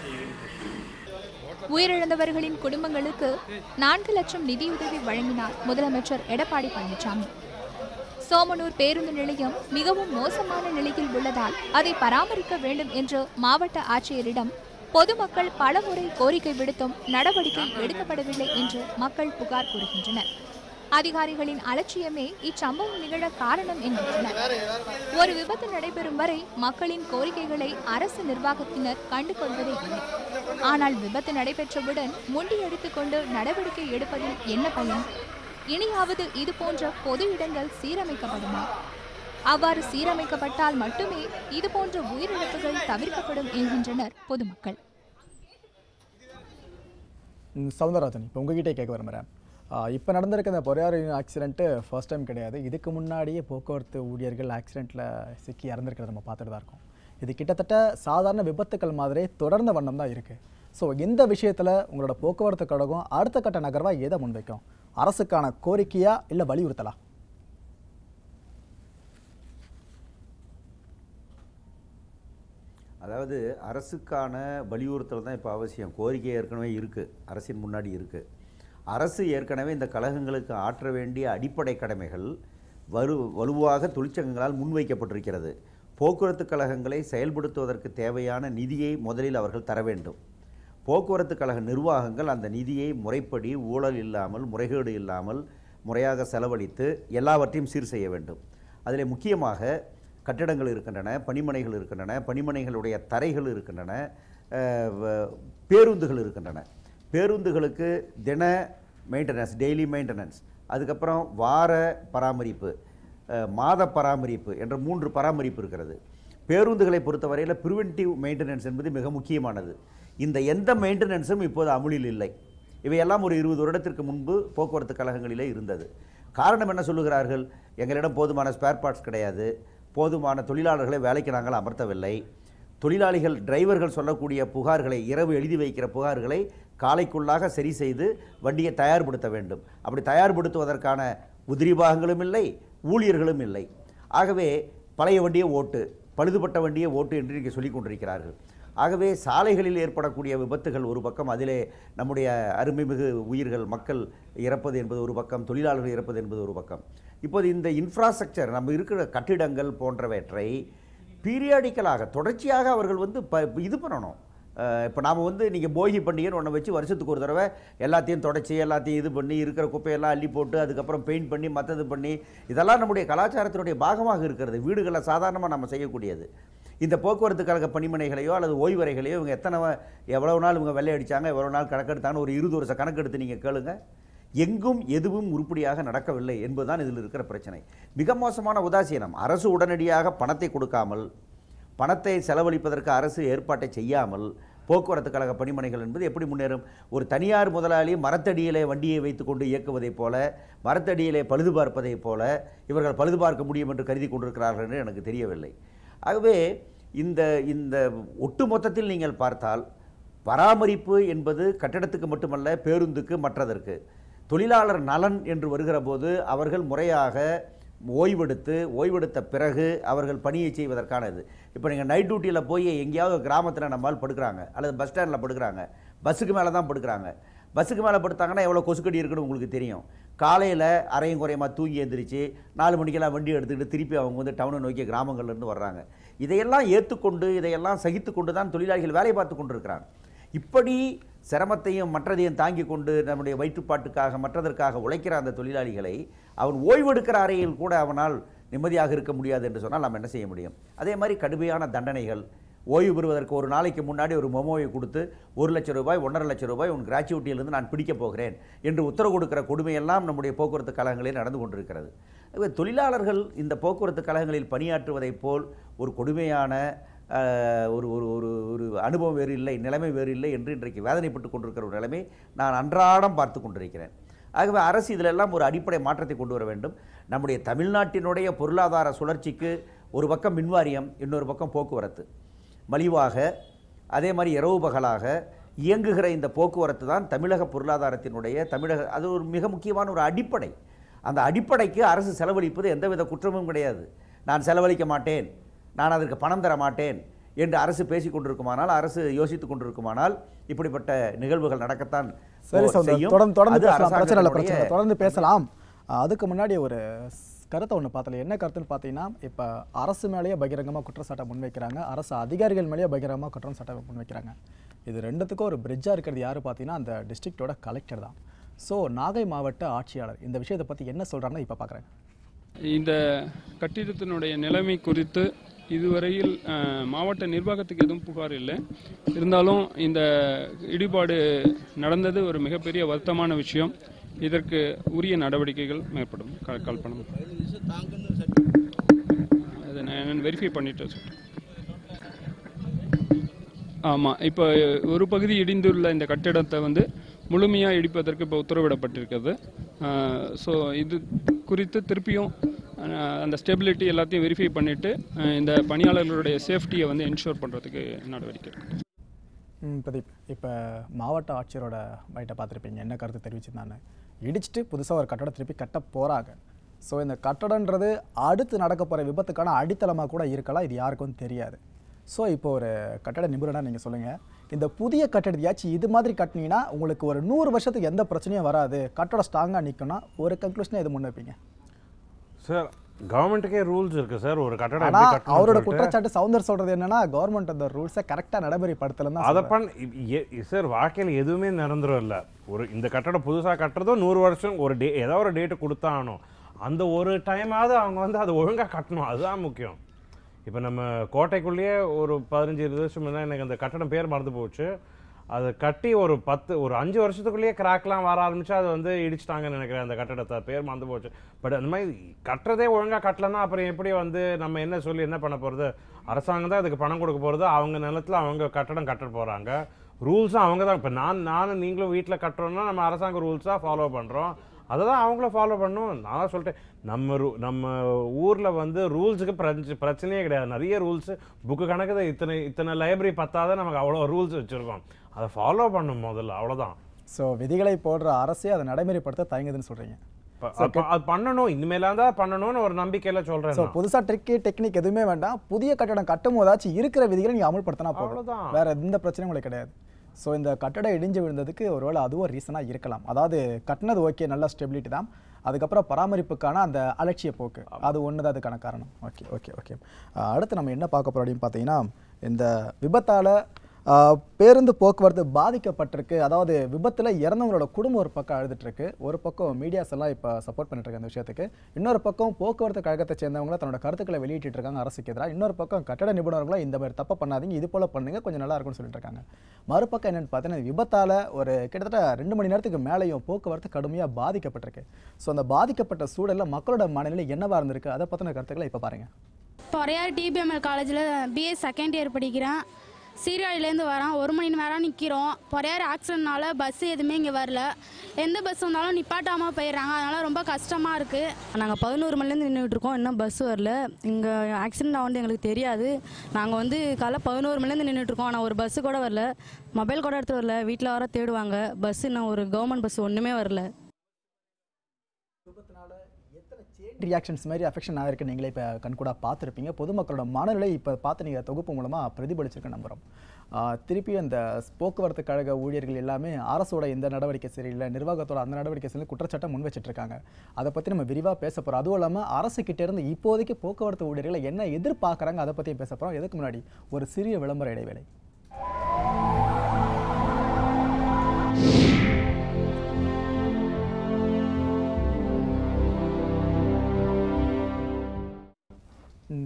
[SPEAKER 3] உயிரிழந்தவர்களின் குடும்பங்களுக்கு நான்கு லட்சம் நிதியுதவி வழங்கினார் முதலமைச்சர் எடப்பாடி பழனிசாமி சோமனூர் பேருந்து நிலையம் மிகவும் மோசமான நிலையில் உள்ளதால் அதை பராமரிக்க வேண்டும் என்று மாவட்ட ஆட்சியரிடம் பொதுமக்கள் பலமுறை கோரிக்கை விடுத்தும் நடவடிக்கை எடுக்கப்படவில்லை என்று மக்கள் புகார் கூறுகின்றனர் அதிகாரிகளின் அலட்சியமே இச்சம்பவம் நிகழ காரணம் என்கின்றனர் ஒரு விபத்து நடைபெறும் வரை மக்களின் கோரிக்கைகளை அரசு நிர்வாகத்தினர் கண்டுகொள்வதே இல்லை ஆனால் விபத்து நடைபெற்றவுடன் முண்டியடித்துக் கொண்டு நடவடிக்கை எடுப்பதில் என்ன பயன் இனியாவது இது போன்ற பொது இடங்கள் சீரமைக்கப்படுமா அவ்வாறு சீரமைக்கப்பட்டால் மட்டுமே இது போன்ற உயிரிழப்புகள் தவிர்க்கப்படும் என்கின்றனர் பொதுமக்கள்
[SPEAKER 1] ம், சவுந்தரராஜன் இப்போ உங்ககிட்டே கேட்க விரும்புகிறேன் இப்போ நடந்திருக்க இந்த பொறையாறு ஆக்சிடென்ட்டு ஃபர்ஸ்ட் டைம் கிடையாது இதுக்கு முன்னாடியே போக்குவரத்து ஊழியர்கள் ஆக்சிடெண்ட்டில் சிக்கி இறந்துருக்கிறத நம்ம பார்த்துட்டு தான் இருக்கோம் இது கிட்டத்தட்ட சாதாரண விபத்துக்கள் மாதிரி தொடர்ந்த வண்ணம் தான் இருக்குது ஸோ இந்த விஷயத்தில் உங்களோட போக்குவரத்து கழகம் அடுத்த கட்ட நகர்வாக எதை முன்வைக்கும் அரசுக்கான கோரிக்கையா இல்லை வலியுறுத்தலா
[SPEAKER 4] அதாவது அரசுக்கான வலியுறுத்தல் தான் இப்போ அவசியம் கோரிக்கை ஏற்கனவே இருக்குது அரசின் முன்னாடி இருக்குது அரசு ஏற்கனவே இந்த கழகங்களுக்கு ஆற்ற வேண்டிய அடிப்படை கடமைகள் வலு வலுவாக தொழிற்சங்கங்களால் முன்வைக்கப்பட்டிருக்கிறது போக்குவரத்து கழகங்களை செயல்படுத்துவதற்கு தேவையான நிதியை முதலில் அவர்கள் தர வேண்டும் போக்குவரத்து கழக நிர்வாகங்கள் அந்த நிதியை முறைப்படி ஊழல் இல்லாமல் முறைகேடு இல்லாமல் முறையாக செலவழித்து எல்லாவற்றையும் சீர் செய்ய வேண்டும் அதில் முக்கியமாக கட்டிடங்கள் இருக்கின்றன பணிமனைகள் இருக்கின்றன பணிமனைகளுடைய தரைகள் இருக்கின்றன அஹ், வ- பேருந்துகள் இருக்கின்றன பேருந்துகளுக்கு தின மெயின்டெனன்ஸ் டெய்லி மெயின்டெனன்ஸ் அதுக்கப்புறம் வார பராமரிப்பு அஹ், மாத பராமரிப்பு என்ற மூன்று பராமரிப்பு இருக்கிறது பேருந்துகளை பொறுத்தவரையில் ப்ரிவென்டிவ் மெயின்டெனன்ஸ் என்பது மிக முக்கியமானது இந்த எந்த மெயின்டெனன்ஸும் இப்போது அமுலில் இல்லை இவையெல்லாம் ஒரு இருபது வருடத்திற்கு முன்பு போக்குவரத்து கழகங்களிலே இருந்தது காரணம் என்ன சொல்லுகிறார்கள் எங்களிடம் போதுமான ஸ்பேர் பார்ட்ஸ் கிடையாது போதுமான தொழிலாளர்களை வேலைக்கு நாங்கள் அமர்த்தவில்லை தொழிலாளிகள் டிரைவர்கள் சொல்லக்கூடிய புகார்களை இரவு எழுதி வைக்கிற புகார்களை காலைக்குள்ளாக சரி செய்து வண்டியை தயார்படுத்த வேண்டும் அப்படி தயார்படுத்துவதற்கான உதிரி பாகங்களும் இல்லை ஊழியர்களும் இல்லை ஆகவே பழைய வண்டியை ஓட்டு பழுதுபட்ட வண்டியை ஓட்டு என்று இங்கே சொல்லிக் கொண்டிருக்கிறார்கள் ஆகவே சாலைகளில் ஏற்படக்கூடிய விபத்துகள் ஒரு பக்கம் அதிலே நம்முடைய அருமைமிகு உயிர்கள் மக்கள் இறப்பது என்பது ஒரு பக்கம் தொழிலாளர்கள் இறப்பது என்பது ஒரு பக்கம் இப்போது இந்த இன்ஃப்ராஸ்ட்ரக்சர் நம்ம இருக்கிற கட்டிடங்கள் போன்றவற்றை பீரியாடிக்கலாக தொடர்ச்சியாக அவர்கள் வந்து ப இது பண்ணணும் இப்போ நாம் வந்து நீங்கள் போகி பண்டிகைன்னு ஒன்று வச்சு வருஷத்துக்கு ஒரு தடவை எல்லாத்தையும் தொடச்சி எல்லாத்தையும் இது பண்ணி இருக்கிற குப்பையெல்லாம் அள்ளி போட்டு அதுக்கப்புறம் பெயிண்ட் பண்ணி மற்றது பண்ணி இதெல்லாம் நம்முடைய கலாச்சாரத்தினுடைய பாகமாக இருக்கிறது வீடுகளில் சாதாரணமாக நம்ம செய்யக்கூடியது இந்த போக்குவரத்து கழக பணிமனைகளையோ அல்லது ஓய்வறைகளையோ இவங்க எத்தனை வ- எவ்வளவு நாள் இவங்க வெள்ளை அடிச்சாங்க எவ்வளவு நாள் கணக்கெடுத்தாங்கன்னு ஒரு இருபது வருஷம் கணக்கெடுத்து நீங்கள் கேளுங்க எங்கும் எதுவும் உருப்படியாக நடக்கவில்லை என்பதுதான் இதில் இருக்கிற பிரச்சனை மிக மோசமான உதாசீனம் அரசு உடனடியாக பணத்தை கொடுக்காமல் பணத்தை செலவழிப்பதற்கு அரசு ஏற்பாட்டை செய்யாமல் போக்குவரத்து கழக பணிமனைகள் என்பது எப்படி முன்னேறும் ஒரு தனியார் முதலாளி மரத்தடியிலே வண்டியை வைத்துக்கொண்டு இயக்குவதைப் போல மரத்தடியிலே பழுது பார்ப்பதைப் போல இவர்கள் பழுது பார்க்க முடியும் என்று கருதி கொண்டிருக்கிறார்கள் என்று எனக்கு தெரியவில்லை ஆகவே இந்த இந்த ஒட்டுமொத்தத்தில் நீங்கள் பார்த்தால் பராமரிப்பு என்பது கட்டடத்துக்கு மட்டுமல்ல பேருந்துக்கு மற்றதற்கு தொழிலாளர் நலன் என்று வருகிற போது அவர்கள் முறையாக ஓய்வெடுத்து ஓய்வெடுத்த பிறகு அவர்கள் பணியை செய்வதற்கானது இப்போ நீங்கள் நைட் டியூட்டியில் போய் எங்கேயாவது ஒரு கிராமத்தில் நம்மால் படுக்கிறாங்க அல்லது பஸ் ஸ்டாண்டில் படுக்கிறாங்க பஸ்ஸுக்கு மேலே தான் படுக்கிறாங்க பஸ்ஸுக்கு மேலே படுத்தாங்கன்னா எவ்வளோ கொசுக்கடி இருக்குன்னு உங்களுக்கு தெரியும் காலையில் அரையும் குறையமா தூங்கி எந்திரிச்சு நாலு மணிக்கெல்லாம் வண்டி எடுத்துக்கிட்டு திருப்பி அவங்க வந்து டவுனை நோக்கி கிராமங்கள்லேருந்து வர்றாங்க இதையெல்லாம் ஏற்றுக்கொண்டு இதையெல்லாம் சகித்து கொண்டு தான் தொழிலாளிகள் வேலை பார்த்து கொண்டிருக்கிறாங்க இப்படி சிரமத்தையும் மற்றதையும் தாங்கி கொண்டு நம்முடைய வயிற்றுப்பாட்டுக்காக மற்றதற்காக உழைக்கிற அந்த தொழிலாளிகளை அவன் ஓய்வெடுக்கிற அறையில் கூட அவனால் நிம்மதியாக இருக்க முடியாது என்று சொன்னால் நாம் என்ன செய்ய முடியும் அதே மாதிரி கடுமையான தண்டனைகள் ஓய்வு பெறுவதற்கு ஒரு நாளைக்கு முன்னாடி ஒரு மெமோவை கொடுத்து ஒரு லட்சம் ரூபாய் ஒன்றரை லட்சம் ரூபாய் உன் கிராச்சுவிட்டியிலிருந்து நான் பிடிக்கப் போகிறேன் என்று உத்தரவு கொடுக்கிற கொடுமையெல்லாம் நம்முடைய போக்குவரத்து கழகங்களில் நடந்து கொண்டிருக்கிறது ஆகவே தொழிலாளர்கள் இந்த போக்குவரத்து கழகங்களில் பணியாற்றுவதைப் போல் ஒரு கொடுமையான அஹ், ஒரு ஒரு ஒரு ஒரு அனுபவம் வேறு இல்லை நிலைமை வேறு இல்லை என்று இன்றைக்கு வேதனைப்பட்டு கொண்டிருக்கிற ஒரு நிலைமை நான் அன்றாடம் பார்த்து கொண்டிருக்கிறேன் ஆகவே அரசு இதிலெல்லாம் ஒரு அடிப்படை மாற்றத்தை கொண்டு வர வேண்டும் நம்முடைய தமிழ்நாட்டினுடைய பொருளாதார சுழற்சிக்கு ஒரு பக்கம் மின்வாரியம் இன்னொரு பக்கம் போக்குவரத்து மலிவாக அதே மாதிரி இரவு பகலாக இயங்குகிற இந்த போக்குவரத்து தான் தமிழக பொருளாதாரத்தினுடைய தமிழக அது ஒரு மிக முக்கியமான ஒரு அடிப்படை அந்த அடிப்படைக்கு அரசு செலவழிப்பது எந்தவித குற்றமும் கிடையாது நான் செலவழிக்க மாட்டேன் நான் அதற்கு பணம் தர மாட்டேன் என்று அரசு பேசிக் கொண்டிருக்குமானால் அரசு யோசித்துக் கொண்டிருக்குமானால் இப்படிப்பட்ட நிகழ்வுகள் நடக்கத்தான்
[SPEAKER 1] சரி
[SPEAKER 4] போ-
[SPEAKER 1] சௌந்தர்
[SPEAKER 4] செய்யும்.
[SPEAKER 1] தொடர்ந்து தொடர்ந்து
[SPEAKER 4] அது
[SPEAKER 1] பேசலாம் பிரச்சனை இல்லை பிரச்சனை இல்லை.
[SPEAKER 4] அரசாங்கத்தினுடைய
[SPEAKER 1] தொடர்ந்து பேசலாம் அஹ் அதுக்கு முன்னாடி ஒரு ஸ்- கருத்தை ஒன்று பார்த்தல என்ன கருத்துன்னு பார்த்தீங்கன்னா இப்போ அரசு மேலேயே பகிரங்கமாக குற்றச்சாட்டை முன்வைக்கிறாங்க அரசு அதிகாரிகள் மேலேயே பகிரங்கமாக குற்றம் சாட்டை முன்வைக்கிறாங்க இது ரெண்டுத்துக்கும் ஒரு பிரிட்ஜாக இருக்கிறது யார் பார்த்தீங்கன்னா அந்த டிஸ்ட்ரிக்டோட கலெக்டர் தான் ஸோ நாகை மாவட்ட ஆட்சியாளர் இந்த விஷயத்தை பற்றி என்ன சொல்கிறாங்கன்னு இப்போ பார்க்குறேன்
[SPEAKER 7] இந்த கட்டிடத்தினுடைய நிலைமை குறித்து இதுவரையில் அஹ், மாவட்ட நிர்வாகத்துக்கு எதுவும் புகார் இல்லை இருந்தாலும் இந்த இடிபாடு நடந்தது ஒரு மிகப்பெரிய வருத்தமான விஷயம் இதற்கு உரிய நடவடிக்கைகள் மேற்படும் க- கல்பனம் அதை நான் வெரிஃபை பண்ணிட்டு சொல்றேன். ஆமாம் இப்போ ஒரு பகுதி இடிந்துள்ள இந்த கட்டிடத்தை வந்து முழுமையாக இடிப்பதற்கு இப்போ உத்தரவிடப்பட்டிருக்கிறது ஸோ இது குறித்து திருப்பியும் அஹ், அந்த ஸ்டெபிலிட்டி எல்லாத்தையும் வெரிஃபை பண்ணிவிட்டு இந்த பணியாளர்களுடைய சேஃப்டியை வந்து என்ஷூர் பண்ணுறதுக்கு நடவடிக்கை எடுக்கும்
[SPEAKER 1] ம், பிரதீப் இப்போ மாவட்ட ஆட்சியரோட பைட்டை பார்த்துருப்பீங்க என்ன கருத்து தெரிவிச்சிருந்தாங்க இடிச்சிட்டு புதுசாக ஒரு கட்டடம் திருப்பி கட்ட போகிறாங்க ஸோ இந்த கட்டடன்றது அடுத்து நடக்க போகிற விபத்துக்கான அடித்தளமாக கூட இருக்கலாம் இது யாருக்கும் தெரியாது ஸோ இப்போ ஒரு கட்டட நிபுணராக நீங்கள் சொல்லுங்கள் இந்த புதிய கட்டடத்தையாச்சும் இது மாதிரி கட்டினீங்கன்னா உங்களுக்கு ஒரு நூறு வருஷத்துக்கு எந்த பிரச்சனையும் வராது கட்டடம் ஸ்ட்ராங்காக நிற்கும்னா ஒரு கன்க்ளூஷனை எது முன் வைப்பீங்க
[SPEAKER 2] சார் கவர்மெண்ட்டுக்கே ரூல்ஸ் இருக்கு சார் ஒரு கட்டடம்
[SPEAKER 1] ஆனா
[SPEAKER 2] எப்படி கட்டணும்னு
[SPEAKER 1] அவரோட
[SPEAKER 2] சொல்லிட்டு.
[SPEAKER 1] குற்றச்சாட்டு சவுந்தர் சொல்றது என்னன்னா கவர்மெண்ட் அந்த ரூல்ஸை கரெக்டாக நடைமுறைப்படுத்தலன்னு தான்
[SPEAKER 2] அதை
[SPEAKER 1] சொல்றாரு.
[SPEAKER 2] பண்ண இ- எ- சார் வாழ்க்கையில் எதுவுமே நிரந்தரம் இல்லை ஒரு இந்த கட்டடம் புதுசாக கட்டுறதும் நூறு வருஷம் ஒரு டே ஏதோ ஒரு டேட்டு கொடுத்தாகணும் அந்த ஒரு டைமாவது அவங்க வந்து அதை ஒழுங்காக கட்டணும் அதுதான் முக்கியம் இப்போ நம்ம கோட்டைக்குள்ளேயே ஒரு பதினஞ்சு இருபது வருஷம் முன்னாடி எனக்கு அந்த கட்டடம் பேர் மறந்து போச்சு அதை கட்டி ஒரு பத்து ஒரு அஞ்சு வருஷத்துக்குள்ளேயே கிராக்லாம் வர ஆரம்பிச்சு அதை வந்து இடிச்சிட்டாங்கன்னு நினைக்கிறேன் அந்த கட்டடத்தை பேர் மறந்து போச்சு பட் அந்த மாதிரி கட்டுறதே ஒழுங்காக கட்டலன்னா அப்புறம் எப்படி வந்து நம்ம என்ன சொல்லி என்ன பண்ண போகிறது அரசாங்கம் தான் அதுக்கு பணம் கொடுக்க போகிறது அவங்க நிலத்தில் அவங்க கட்டடம் கட்ட போகிறாங்க ரூல்ஸும் அவங்க தான் இப்போ நான் நானும் நீங்களும் வீட்டில் கட்டுறோம்னா நம்ம அரசாங்க ரூல்ஸாக ஃபாலோ பண்ணுறோம் அதை தான் அவங்களும் ஃபாலோ பண்ணணும் நான் தான் சொல்லிட்டேன் நம்ம ரூ நம்ம ஊரில் வந்து ரூல்ஸுக்கு பிரச்ச பிரச்சனையே கிடையாது நிறைய ரூல்ஸு புக்கு கணக்கு இத்தனை இத்தனை லைப்ரரி பத்தாதான் நமக்கு அவ்வளோ ரூல்ஸ் வச்சுருக்கோம் அதை ஃபாலோ பண்ணும் முதல்ல அவ்வளோதான்
[SPEAKER 1] ஸோ விதிகளை போடுற அரசே அதை நடைமுறைப்படுத்த தயங்குதுன்னு சொல்றீங்க
[SPEAKER 2] ப- அப்ப அது பண்ணணும் இனிமேலாம் தான் பண்ணணும்னு ஒரு நம்பிக்கையில் சொல்கிறேன்
[SPEAKER 1] ஸோ புதுசா ட்ரிக்கு டெக்னிக் எதுவுமே வேண்டாம் புதிய கட்டடம் கட்டும் போதாச்சும் இருக்கிற விதிகளை நீங்க அமல்படுத்தினா போதும்
[SPEAKER 2] அவ்வளவுதான்.
[SPEAKER 1] வேற எந்த பிரச்சனையும் உங்களுக்கு கிடையாது ஸோ இந்த கட்டடம் இடிஞ்சு விழுந்ததுக்கு ஒருவேளை அதுவும் ரீசனாக இருக்கலாம் அதாவது கட்டினது ஓகே நல்ல ஸ்டெபிலிட்டி தான் அதுக்கப்புறம் பராமரிப்புக்கான அந்த அலட்சிய போக்கு அது ஒன்று தான் அதுக்கான காரணம் ஓகே ஓகே ஓகே அடுத்து நம்ம என்ன பார்க்க போகிறோம் அப்படின்னு பார்த்தீங்கன்னா இந்த விபத்தால் ஆஹ் பேருந்து போக்குவரத்து பாதிக்கப்பட்டிருக்கு அதாவது விபத்தில் இறந்தவங்களோட குடும்பம் ஒரு பக்கம் அழுதுட்டு இருக்கு ஒரு பக்கம் மீடியாஸ் எல்லாம் இப்போ சப்போர்ட் பண்ணிட்டு இருக்காங்க இந்த விஷயத்துக்கு இன்னொரு பக்கம் போக்குவரத்து கழகத்தை சேர்ந்தவங்க தன்னோட கருத்துக்களை வெளியிட்டு இருக்காங்க அரசுக்கு எதிராக இன்னொரு பக்கம் கட்டட நிபுணர்களும் இந்த மாதிரி தப்பை பண்ணாதீங்க இது போல பண்ணுங்க கொஞ்சம் நல்லா இருக்கும்னு சொல்லிட்டு இருக்காங்க மறுபக்கம் என்னன்னு பார்த்தீங்கன்னா விபத்தால் ஒரு கிட்டத்தட்ட ரெண்டு மணி நேரத்துக்கு மேலேயும் போக்குவரத்து கடுமையாக பாதிக்கப்பட்டிருக்கு ஸோ அந்த பாதிக்கப்பட்ட சூழலில் மக்களோட மனநிலை என்னவா இருந்திருக்கு அதை பற்றின கருத்துக்களை இப்போ பாருங்க
[SPEAKER 8] பொறையார் டிபிஎம்எல் காலேஜில் பிஏ செகண்ட் இயர் படிக்கிறேன் சீர்காழிலேருந்து வரேன் ஒரு மணி நேரம் நிற்கிறோம் பொறையார் ஆக்சிடென்ட்னால பஸ் எதுவுமே இங்கே வரல எந்த பஸ் வந்தாலும் நிப்பாட்டாமல் போயிடுறாங்க அதனால் ரொம்ப கஷ்டமாக இருக்குது
[SPEAKER 9] நாங்கள் பதினோரு மணிலேருந்து நின்றுட்டு இருக்கோம் இன்னும் பஸ் வரல இங்கே ஆக்சிடென்ட் ஆகுது எங்களுக்கு தெரியாது நாங்கள் வந்து காலைல பதினோரு மணிலேருந்து நின்றுட்டு இருக்கோம் ஆனால் ஒரு பஸ்ஸு கூட வரல மொபைல் கூட எடுத்து வரல வீட்டில் வர தேடுவாங்க பஸ் இன்னும் ஒரு கவர்மெண்ட் பஸ் ஒன்றுமே வரல
[SPEAKER 1] ரியாக்ஷன்ஸ் மாதிரி அஃபெக்ஷன் ஆகிருக்கு நீங்களே இப்போ கண்கூடாக பார்த்துருப்பீங்க பொதுமக்களோட மனநிலை இப்போ பார்த்து நீங்கள் தொகுப்பு மூலமாக பிரதிபலிச்சிருக்க நம்புகிறோம் ஆஹ் திருப்பி அந்த போக்குவரத்து கழக ஊழியர்கள் எல்லாமே அரசோட இந்த நடவடிக்கை சரியில்லை நிர்வாகத்தோட அந்த நடவடிக்கை சரியில்லை குற்றச்சாட்டை முன் வச்சிட்டு இருக்காங்க அதை பற்றி நம்ம விரிவாக பேச போகிறோம் அதுவும் இல்லாமல் அரசு கிட்ட இருந்து இப்போதைக்கு போக்குவரத்து ஊழியர்களை என்ன எதிர்பார்க்குறாங்க அதை பற்றியும் பேச போகிறோம் எதுக்கு முன்னாடி ஒரு சிறிய விளம்பர இடைவேளை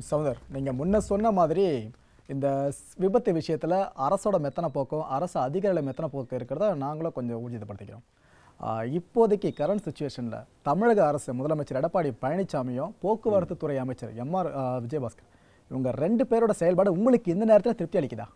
[SPEAKER 1] சௌந்தர் நீங்கள் முன்ன சொன்ன மாதிரி இந்த ஸ்- விபத்து விஷயத்தில் அரசோட மெத்தனை போக்கும் அரசு அதிகாரிகள மெத்தனை போக்கு இருக்கிறத நாங்களும் கொஞ்சம் ஊர்ஜிதப்படுத்திக்கிறோம் ஆஹ் இப்போதைக்கு கரண்ட் சுச்சுவேஷனில் தமிழக அரசு முதலமைச்சர் எடப்பாடி பழனிசாமியும் போக்குவரத்து துறை அமைச்சர் எம்ஆர் விஜயபாஸ்கர் இவங்க ரெண்டு பேரோட செயல்பாடு உங்களுக்கு இந்த நேரத்தில் திருப்தி அளிக்குதா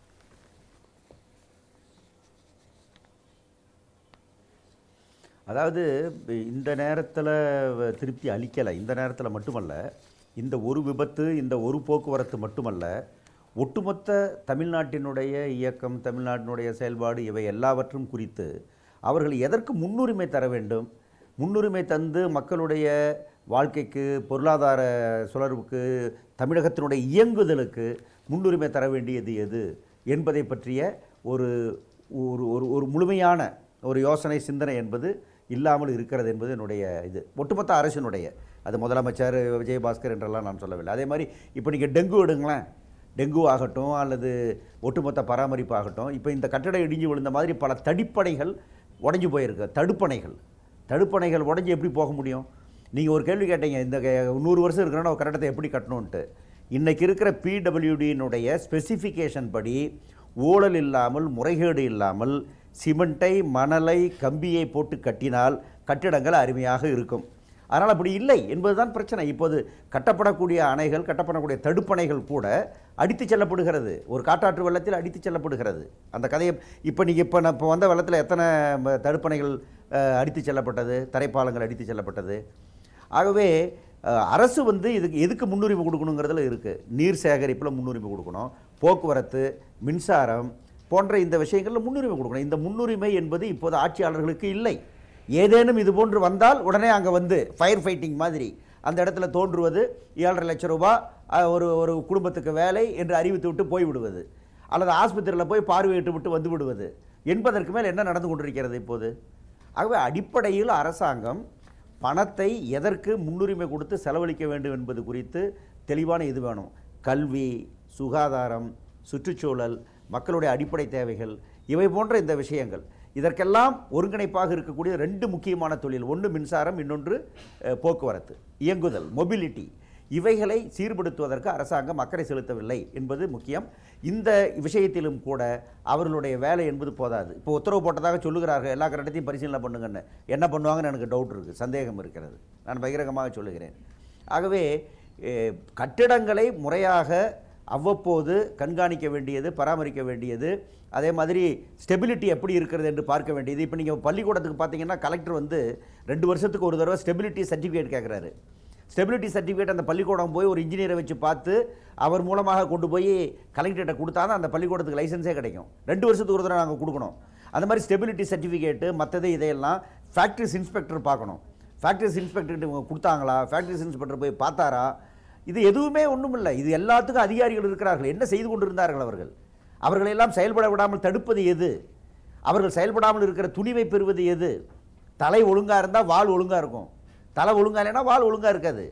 [SPEAKER 4] அதாவது இந்த நேரத்தில் திருப்தி அளிக்கலை இந்த நேரத்தில் மட்டுமல்ல இந்த ஒரு விபத்து இந்த ஒரு போக்குவரத்து மட்டுமல்ல ஒட்டுமொத்த தமிழ்நாட்டினுடைய இயக்கம் தமிழ்நாட்டினுடைய செயல்பாடு இவை எல்லாவற்றும் குறித்து அவர்கள் எதற்கு முன்னுரிமை தர வேண்டும் முன்னுரிமை தந்து மக்களுடைய வாழ்க்கைக்கு பொருளாதார சுழற்வுக்கு தமிழகத்தினுடைய இயங்குதலுக்கு முன்னுரிமை தர வேண்டியது எது என்பதை பற்றிய ஒரு ஒரு ஒரு ஒரு முழுமையான ஒரு யோசனை சிந்தனை என்பது இல்லாமல் இருக்கிறது என்பது என்னுடைய இது ஒட்டுமொத்த அரசினுடைய அது முதலமைச்சர் விஜயபாஸ்கர் என்றெல்லாம் நான் சொல்லவில்லை அதே மாதிரி இப்போ நீங்கள் டெங்கு எடுங்களேன் டெங்கு ஆகட்டும் அல்லது ஒட்டுமொத்த பராமரிப்பு ஆகட்டும் இப்போ இந்த கட்டடம் இடிஞ்சு விழுந்த மாதிரி பல தடிப்பணைகள் உடஞ்சி போயிருக்கு தடுப்பணைகள் தடுப்பணைகள் உடஞ்சி எப்படி போக முடியும் நீங்கள் ஒரு கேள்வி கேட்டீங்க இந்த கே- நூறு வருஷம் இருக்கிறோன்னா ஒரு கட்டடத்தை எப்படி கட்டணுன்ட்டு இன்றைக்கி இருக்கிற பிடபிள்யூடியினுடைய ஸ்பெசிஃபிகேஷன் படி ஊழல் இல்லாமல் முறைகேடு இல்லாமல் சிமெண்ட்டை மணலை கம்பியை போட்டு கட்டினால் கட்டிடங்கள் அருமையாக இருக்கும் அதனால் அப்படி இல்லை என்பதுதான் பிரச்சனை இப்போது கட்டப்படக்கூடிய அணைகள் கட்டப்படக்கூடிய தடுப்பணைகள் கூட அடித்து செல்லப்படுகிறது ஒரு காட்டாற்று வெள்ளத்தில் அடித்து செல்லப்படுகிறது அந்த கதையை இப்போ நீங்கள் இப்போ நான் இப்போ வந்த வெள்ளத்தில் எத்தனை ம, தடுப்பணைகள் அஹ், அடித்து செல்லப்பட்டது தரைப்பாலங்கள் அடித்து செல்லப்பட்டது ஆகவே அஹ், அரசு வந்து இதுக்கு எதுக்கு முன்னுரிமை கொடுக்கணுங்கிறதுல இருக்குது நீர் சேகரிப்பில் முன்னுரிமை கொடுக்கணும் போக்குவரத்து மின்சாரம் போன்ற இந்த விஷயங்களில் முன்னுரிமை கொடுக்கணும் இந்த முன்னுரிமை என்பது இப்போது ஆட்சியாளர்களுக்கு இல்லை ஏதேனும் இது போன்று வந்தால் உடனே அங்கே வந்து ஃபயர் ஃபைட்டிங் மாதிரி அந்த இடத்துல தோன்றுவது ஏழரை லட்சம் ரூபாய் அஹ், ஒரு ஒரு குடும்பத்துக்கு வேலை என்று அறிவித்து விட்டு போய்விடுவது அல்லது ஆஸ்பத்திரியில் போய் பார்வையிட்டு விட்டு வந்து விடுவது என்பதற்கு மேல் என்ன நடந்து கொண்டிருக்கிறது இப்போது ஆகவே அடிப்படையில் அரசாங்கம் பணத்தை எதற்கு முன்னுரிமை கொடுத்து செலவழிக்க வேண்டும் என்பது குறித்து தெளிவான இது வேணும் கல்வி சுகாதாரம் சுற்றுச்சூழல் மக்களுடைய அடிப்படை தேவைகள் இவை போன்ற இந்த விஷயங்கள் இதற்கெல்லாம் ஒருங்கிணைப்பாக இருக்கக்கூடிய ரெண்டு முக்கியமான தொழில் ஒன்று மின்சாரம் இன்னொன்று அஹ், போக்குவரத்து இயங்குதல் மொபிலிட்டி இவைகளை சீர்படுத்துவதற்கு அரசாங்கம் அக்கறை செலுத்தவில்லை என்பது முக்கியம் இந்த விஷயத்திலும் கூட அவர்களுடைய வேலை என்பது போதாது இப்போ உத்தரவு போட்டதாக சொல்லுகிறார்கள் எல்லா கட்டத்தையும் பரிசீலனை பண்ணுங்கன்னு என்ன பண்ணுவாங்கன்னு எனக்கு டவுட் இருக்குது சந்தேகம் இருக்கிறது நான் பகிரங்கமாக சொல்லுகிறேன் ஆகவே அஹ், கட்டிடங்களை முறையாக அவ்வப்போது கண்காணிக்க வேண்டியது பராமரிக்க வேண்டியது அதே மாதிரி ஸ்டெபிலிட்டி எப்படி இருக்கிறது என்று பார்க்க வேண்டியது இப்போ நீங்கள் பள்ளிக்கூடத்துக்கு பார்த்தீங்கன்னா கலெக்டர் வந்து ரெண்டு வருஷத்துக்கு ஒரு தடவை ஸ்டெபிலிட்டி சர்டிஃபிகேட் கேட்குறாரு ஸ்டெபிலிட்டி சர்டிஃபிகேட் அந்த பள்ளிக்கூடம் போய் ஒரு இன்ஜினியரை வச்சு பார்த்து அவர் மூலமாக கொண்டு போய் கலெக்டர்கிட்ட கொடுத்தா தான் அந்த பள்ளிக்கூடத்துக்கு லைசன்ஸே கிடைக்கும் ரெண்டு வருஷத்துக்கு ஒரு தடவை நாங்கள் கொடுக்கணும் அந்த மாதிரி ஸ்டெபிலிட்டி சர்டிஃபிகேட்டு மற்றது இதையெல்லாம் ஃபேக்ட்ரிஸ் இன்ஸ்பெக்டர் பார்க்கணும் ஃபேக்ட்ரிஸ் இன்ஸ்பெக்டர்கிட்ட இவங்க கொடுத்தாங்களா ஃபேக்ட்ரிஸ் இன்ஸ்பெக்டர் போய் பார்த்தாரா இது எதுவுமே ஒன்றும் இல்லை இது எல்லாத்துக்கும் அதிகாரிகள் இருக்கிறார்கள் என்ன செய்து கொண்டிருந்தார்கள் அவர்கள் அவர்களெல்லாம் செயல்பட விடாமல் தடுப்பது எது அவர்கள் செயல்படாமல் இருக்கிற துணிவை பெறுவது எது தலை ஒழுங்காக இருந்தால் வால் ஒழுங்காக இருக்கும் தலை ஒழுங்கா இல்லைன்னா வால் ஒழுங்காக இருக்காது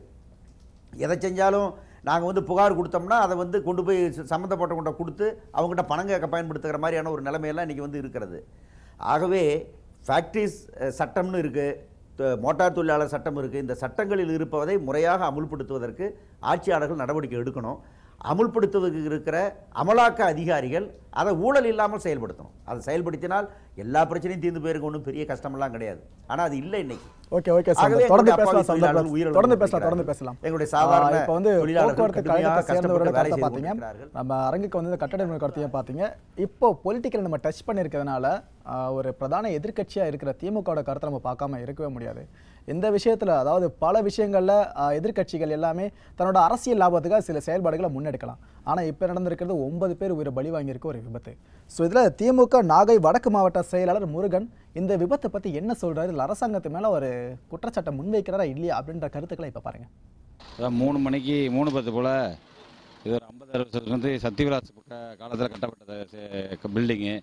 [SPEAKER 4] எதை செஞ்சாலும் நாங்கள் வந்து புகார் கொடுத்தோம்னா அதை வந்து கொண்டு போய் ச- சம்மந்தப்பட்டவங்கள்ட்ட கொடுத்து அவங்ககிட்ட பணம் கேட்க பயன்படுத்துகிற மாதிரியான ஒரு நிலைமையெல்லாம் இன்றைக்கி வந்து இருக்கிறது ஆகவே ஃபேக்ட்ரிஸ் சட்டம்னு இருக்குது மோட்டார் தொழிலாளர் சட்டம் இருக்குது இந்த சட்டங்களில் இருப்பதை முறையாக அமுல்படுத்துவதற்கு ஆட்சியாளர்கள் நடவடிக்கை எடுக்கணும் அமுல்படுத்துவதற்கு இருக்கிற அமலாக்க அதிகாரிகள் அதை ஊழல் இல்லாமல் செயல்படுத்தணும் அதை செயல்படுத்தினால் எல்லா பிரச்சனையும் தீர்ந்து போயிருக்க ஒன்றும் பெரிய கஷ்டமெல்லாம் கிடையாது ஆனால் அது இல்லை இன்னைக்கு
[SPEAKER 1] ஓகே ஓகே சார்
[SPEAKER 4] ஆகவே
[SPEAKER 1] தொடர்ந்து
[SPEAKER 4] எங்களுடைய
[SPEAKER 1] பேசலாம்
[SPEAKER 4] அப்பாவி தொழிலாளர்கள்
[SPEAKER 1] சார்
[SPEAKER 4] உயிரிழந்து
[SPEAKER 1] தொடர்ந்து பேசலாம் தொடர்ந்து
[SPEAKER 4] கொண்டிருக்கிறார்கள்.
[SPEAKER 1] பேசலாம்
[SPEAKER 4] எங்களுடைய சாதாரண
[SPEAKER 1] இப்போ வந்து
[SPEAKER 4] தொழிலாளர்கள்
[SPEAKER 1] போக்குவரத்து
[SPEAKER 4] கடுமையாக
[SPEAKER 1] கழகத்தை சேர்ந்தவரோட
[SPEAKER 4] கஷ்டப்பட்டு வேலை
[SPEAKER 1] கருத்தை
[SPEAKER 4] செய்து
[SPEAKER 1] பார்த்தீங்க
[SPEAKER 4] கொண்டிருக்கிறார்கள்.
[SPEAKER 1] நம்ம அரங்குக்கு வந்து இந்த கட்டட நிறுவன கருத்தையும் பார்த்தீங்க இப்போ பொலிட்டிக்கல் நம்ம டச் பண்ணியிருக்கிறதுனால ஆஹ், ஒரு பிரதான எதிர்க்கட்சியா இருக்கிற திமுகவோட கருத்தை நம்ம பார்க்காம இருக்கவே முடியாது இந்த விஷயத்துல அதாவது பல விஷயங்கள்ல ஆஹ், எதிர்க்கட்சிகள் எல்லாமே தன்னோட அரசியல் லாபத்துக்காக சில செயல்பாடுகளை முன்னெடுக்கலாம் ஆனா இப்போ நடந்திருக்கிறது ஒன்பது பேர் உயிரை பலி வாங்கியிருக்க ஒரு விபத்து ஸோ இதுல திமுக நாகை வடக்கு மாவட்ட செயலாளர் முருகன் இந்த விபத்தை பத்தி என்ன சொல்றாரு இல்ல அரசாங்கத்து மேல ஒரு குற்றச்சாட்டை முன்வைக்கிறாரா இல்லையா அப்படின்ற கருத்துக்களை இப்ப பாருங்க
[SPEAKER 10] அதான் மூணு மணிக்கு மூணு பத்து போல் இது ஒரு ஐம்பது அறுபது வருஷத்துக்கு வந்து சத்யவிலாஸ் காலத்தில் கட்டப்பட்ட பில்டிங்கு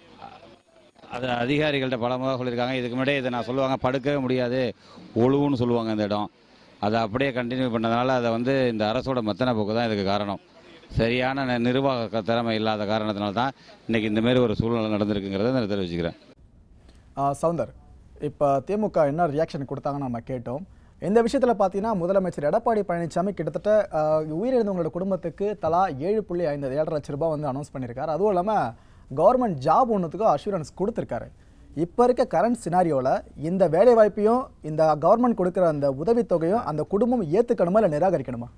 [SPEAKER 10] அது அதிகாரிகள்ட்ட பல முறை சொல்லியிருக்காங்க இதுக்கு முன்னாடியே இதை நான் சொல்லுவாங்க படுக்கவே முடியாது ஒழுவுன்னு சொல்லுவாங்க இந்த இடம் அதை அப்படியே கண்டினியூ பண்ணதுனால அதை வந்து இந்த அரசோட மெத்தனை போக்கு தான் இதுக்கு காரணம் சரியான ந- நிர்வாக திறமை இல்லாத காரணத்தினால தான் இன்னைக்கு இந்த மாதிரி ஒரு சூழ்நிலை நடந்திருக்குங்கிறத நான் தெரிவிச்சுக்கிறேன்
[SPEAKER 1] ஆ, சவுந்தர் இப்போ திமுக என்ன ரியாக்ஷன் கொடுத்தாங்கன்னு நம்ம கேட்டோம் இந்த விஷயத்தில் பார்த்தீங்கன்னா முதலமைச்சர் எடப்பாடி பழனிசாமி கிட்டத்தட்ட ஆஹ், உயிரிழந்தவங்களோட குடும்பத்துக்கு தலா ஏழு புள்ளி ஐந்து ஏழரை லட்ச ரூபாய் வந்து அனௌன்ஸ் பண்ணியிருக்காரு அதுவும் இல்லாமல் கவர்மெண்ட் ஜாப் ஒன்றுத்துக்கும் அஷூரன்ஸ் கொடுத்துருக்காரு இப்போ இருக்க கரண்ட் சினாரியோவில் இந்த வேலை வாய்ப்பையும் இந்த கவர்மெண்ட் கொடுக்குற அந்த உதவித்தொகையும் அந்த குடும்பம் ஏற்றுக்கணுமா இல்லை நிராகரிக்கணுமா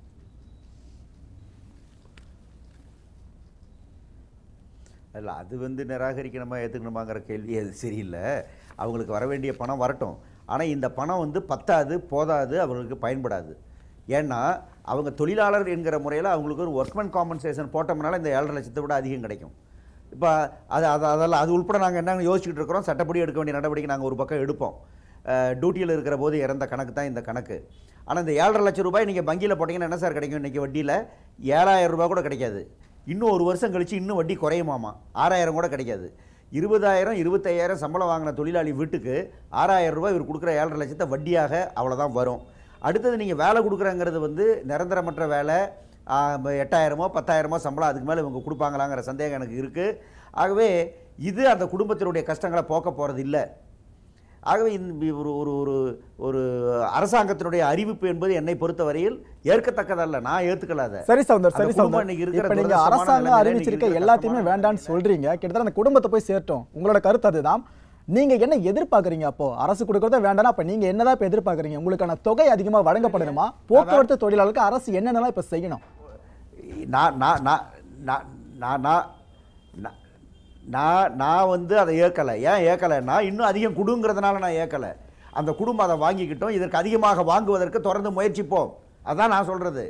[SPEAKER 4] இல்லை அது வந்து நிராகரிக்கணுமா ஏற்றுக்கணுமாங்கிற கேள்வி அது சரியில்லை அவங்களுக்கு வர வேண்டிய பணம் வரட்டும் ஆனால் இந்த பணம் வந்து பத்தாது போதாது அவங்களுக்கு பயன்படாது ஏன்னா அவங்க தொழிலாளர் என்கிற முறையில் அவங்களுக்கு ஒரு ஒர்க்மேன் காம்பன்சேஷன் போட்டோம்னால இந்த ஏழரை லட்சத்தை விட அதிகம் கிடைக்கும் இப்போ அது அது அதெல்லாம் அது உள்பட நாங்கள் என்னன்னு யோசிச்சுட்டு இருக்கிறோம் சட்டப்படி எடுக்க வேண்டிய நடவடிக்கை நாங்கள் ஒரு பக்கம் எடுப்போம் டியூட்டியில் இருக்கிற போது இறந்த கணக்கு தான் இந்த கணக்கு ஆனால் இந்த ஏழரை லட்சம் ரூபாய் நீங்கள் வங்கியில் போட்டிங்கன்னா என்ன சார் கிடைக்கும் இன்றைக்கி வட்டியில் ஏழாயிரம் ரூபாய் கூட கிடைக்காது இன்னும் ஒரு வருஷம் கழித்து இன்னும் வட்டி குறையுமாமா ஆறாயிரம் கூட கிடைக்காது இருபதாயிரம் இருபத்தையாயிரம் சம்பளம் வாங்கின தொழிலாளி வீட்டுக்கு ஆறாயிரம் ரூபாய் இவர் கொடுக்குற ஏழரை லட்சத்தை வட்டியாக அவ்வளோதான் வரும் அடுத்தது நீங்கள் வேலை கொடுக்குறங்கிறது வந்து நிரந்தரமற்ற வேலை ஆ, எட்டாயிரமோ பத்தாயிரமோ சம்பளம் அதுக்கு மேலே இவங்க கொடுப்பாங்களாங்கிற சந்தேகம் எனக்கு இருக்குது ஆகவே இது அந்த குடும்பத்தினுடைய கஷ்டங்களை போக்க போகிறது இல்லை ஆகவே இந்த ஒரு ஒரு ஒரு ஒரு அரசாங்கத்தினுடைய அறிவிப்பு என்பது என்னை பொறுத்தவரையில் ஏற்கத்தக்கதல்ல நான் ஏற்றுக்கல அதை
[SPEAKER 1] சரி சவுந்தர் சரி
[SPEAKER 4] அந்த குடும்பம்
[SPEAKER 1] சவுந்தர்
[SPEAKER 4] இன்னைக்கு இருக்கிற
[SPEAKER 1] இப்போ நீங்க
[SPEAKER 4] துரதிர்ஷ்டமான
[SPEAKER 1] அரசாங்கம்
[SPEAKER 4] நிலைமையில
[SPEAKER 1] அறிவிச்சிருக்க
[SPEAKER 4] இன்னைக்கு
[SPEAKER 1] எல்லாத்தையுமே
[SPEAKER 4] இருக்கிற
[SPEAKER 1] வேண்டாம்னு சொல்றீங்க கிட்டத்தட்ட அந்த குடும்பத்தை போய் சேர்த்தோம் உங்களோட கருத்து அதுதான் நீங்க என்ன எதிர்பார்க்கறீங்க அப்போ அரசு கொடுக்கறத வேண்டாம் அப்ப நீங்க என்னதான் இப்ப எதிர்பார்க்கறீங்க உங்களுக்கான தொகை அதிகமா வழங்கப்படணுமா போக்குவரத்து தொழிலாளருக்கு அரசு என்னென்னலாம் இப்ப செய்யணும்
[SPEAKER 4] நான் நான் நான் நான் நான் நான் நான் நான் நான் வந்து அதை ஏற்கலை ஏன் ஏற்கலைன்னா இன்னும் அதிகம் கொடுங்கிறதுனால நான் ஏற்கலை அந்த குடும்பம் அதை வாங்கிக்கிட்டோம் இதற்கு அதிகமாக வாங்குவதற்கு தொடர்ந்து முயற்சிப்போம் அதான் நான் சொல்றது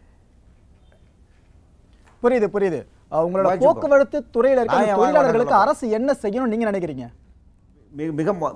[SPEAKER 1] புரியுது புரியுது அஹ் உங்களோட
[SPEAKER 4] வாங்கிப்போம்.
[SPEAKER 1] போக்குவரத்து துறையில இருக்க
[SPEAKER 4] நான்
[SPEAKER 1] அந்த
[SPEAKER 4] ஏன் வாங்க
[SPEAKER 1] தொழிலாளர்களுக்கு
[SPEAKER 4] வேண்டாம்
[SPEAKER 1] அரசு என்ன செய்யணும் நீங்க நினைக்கிறீங்க
[SPEAKER 4] மிக மிக மொ-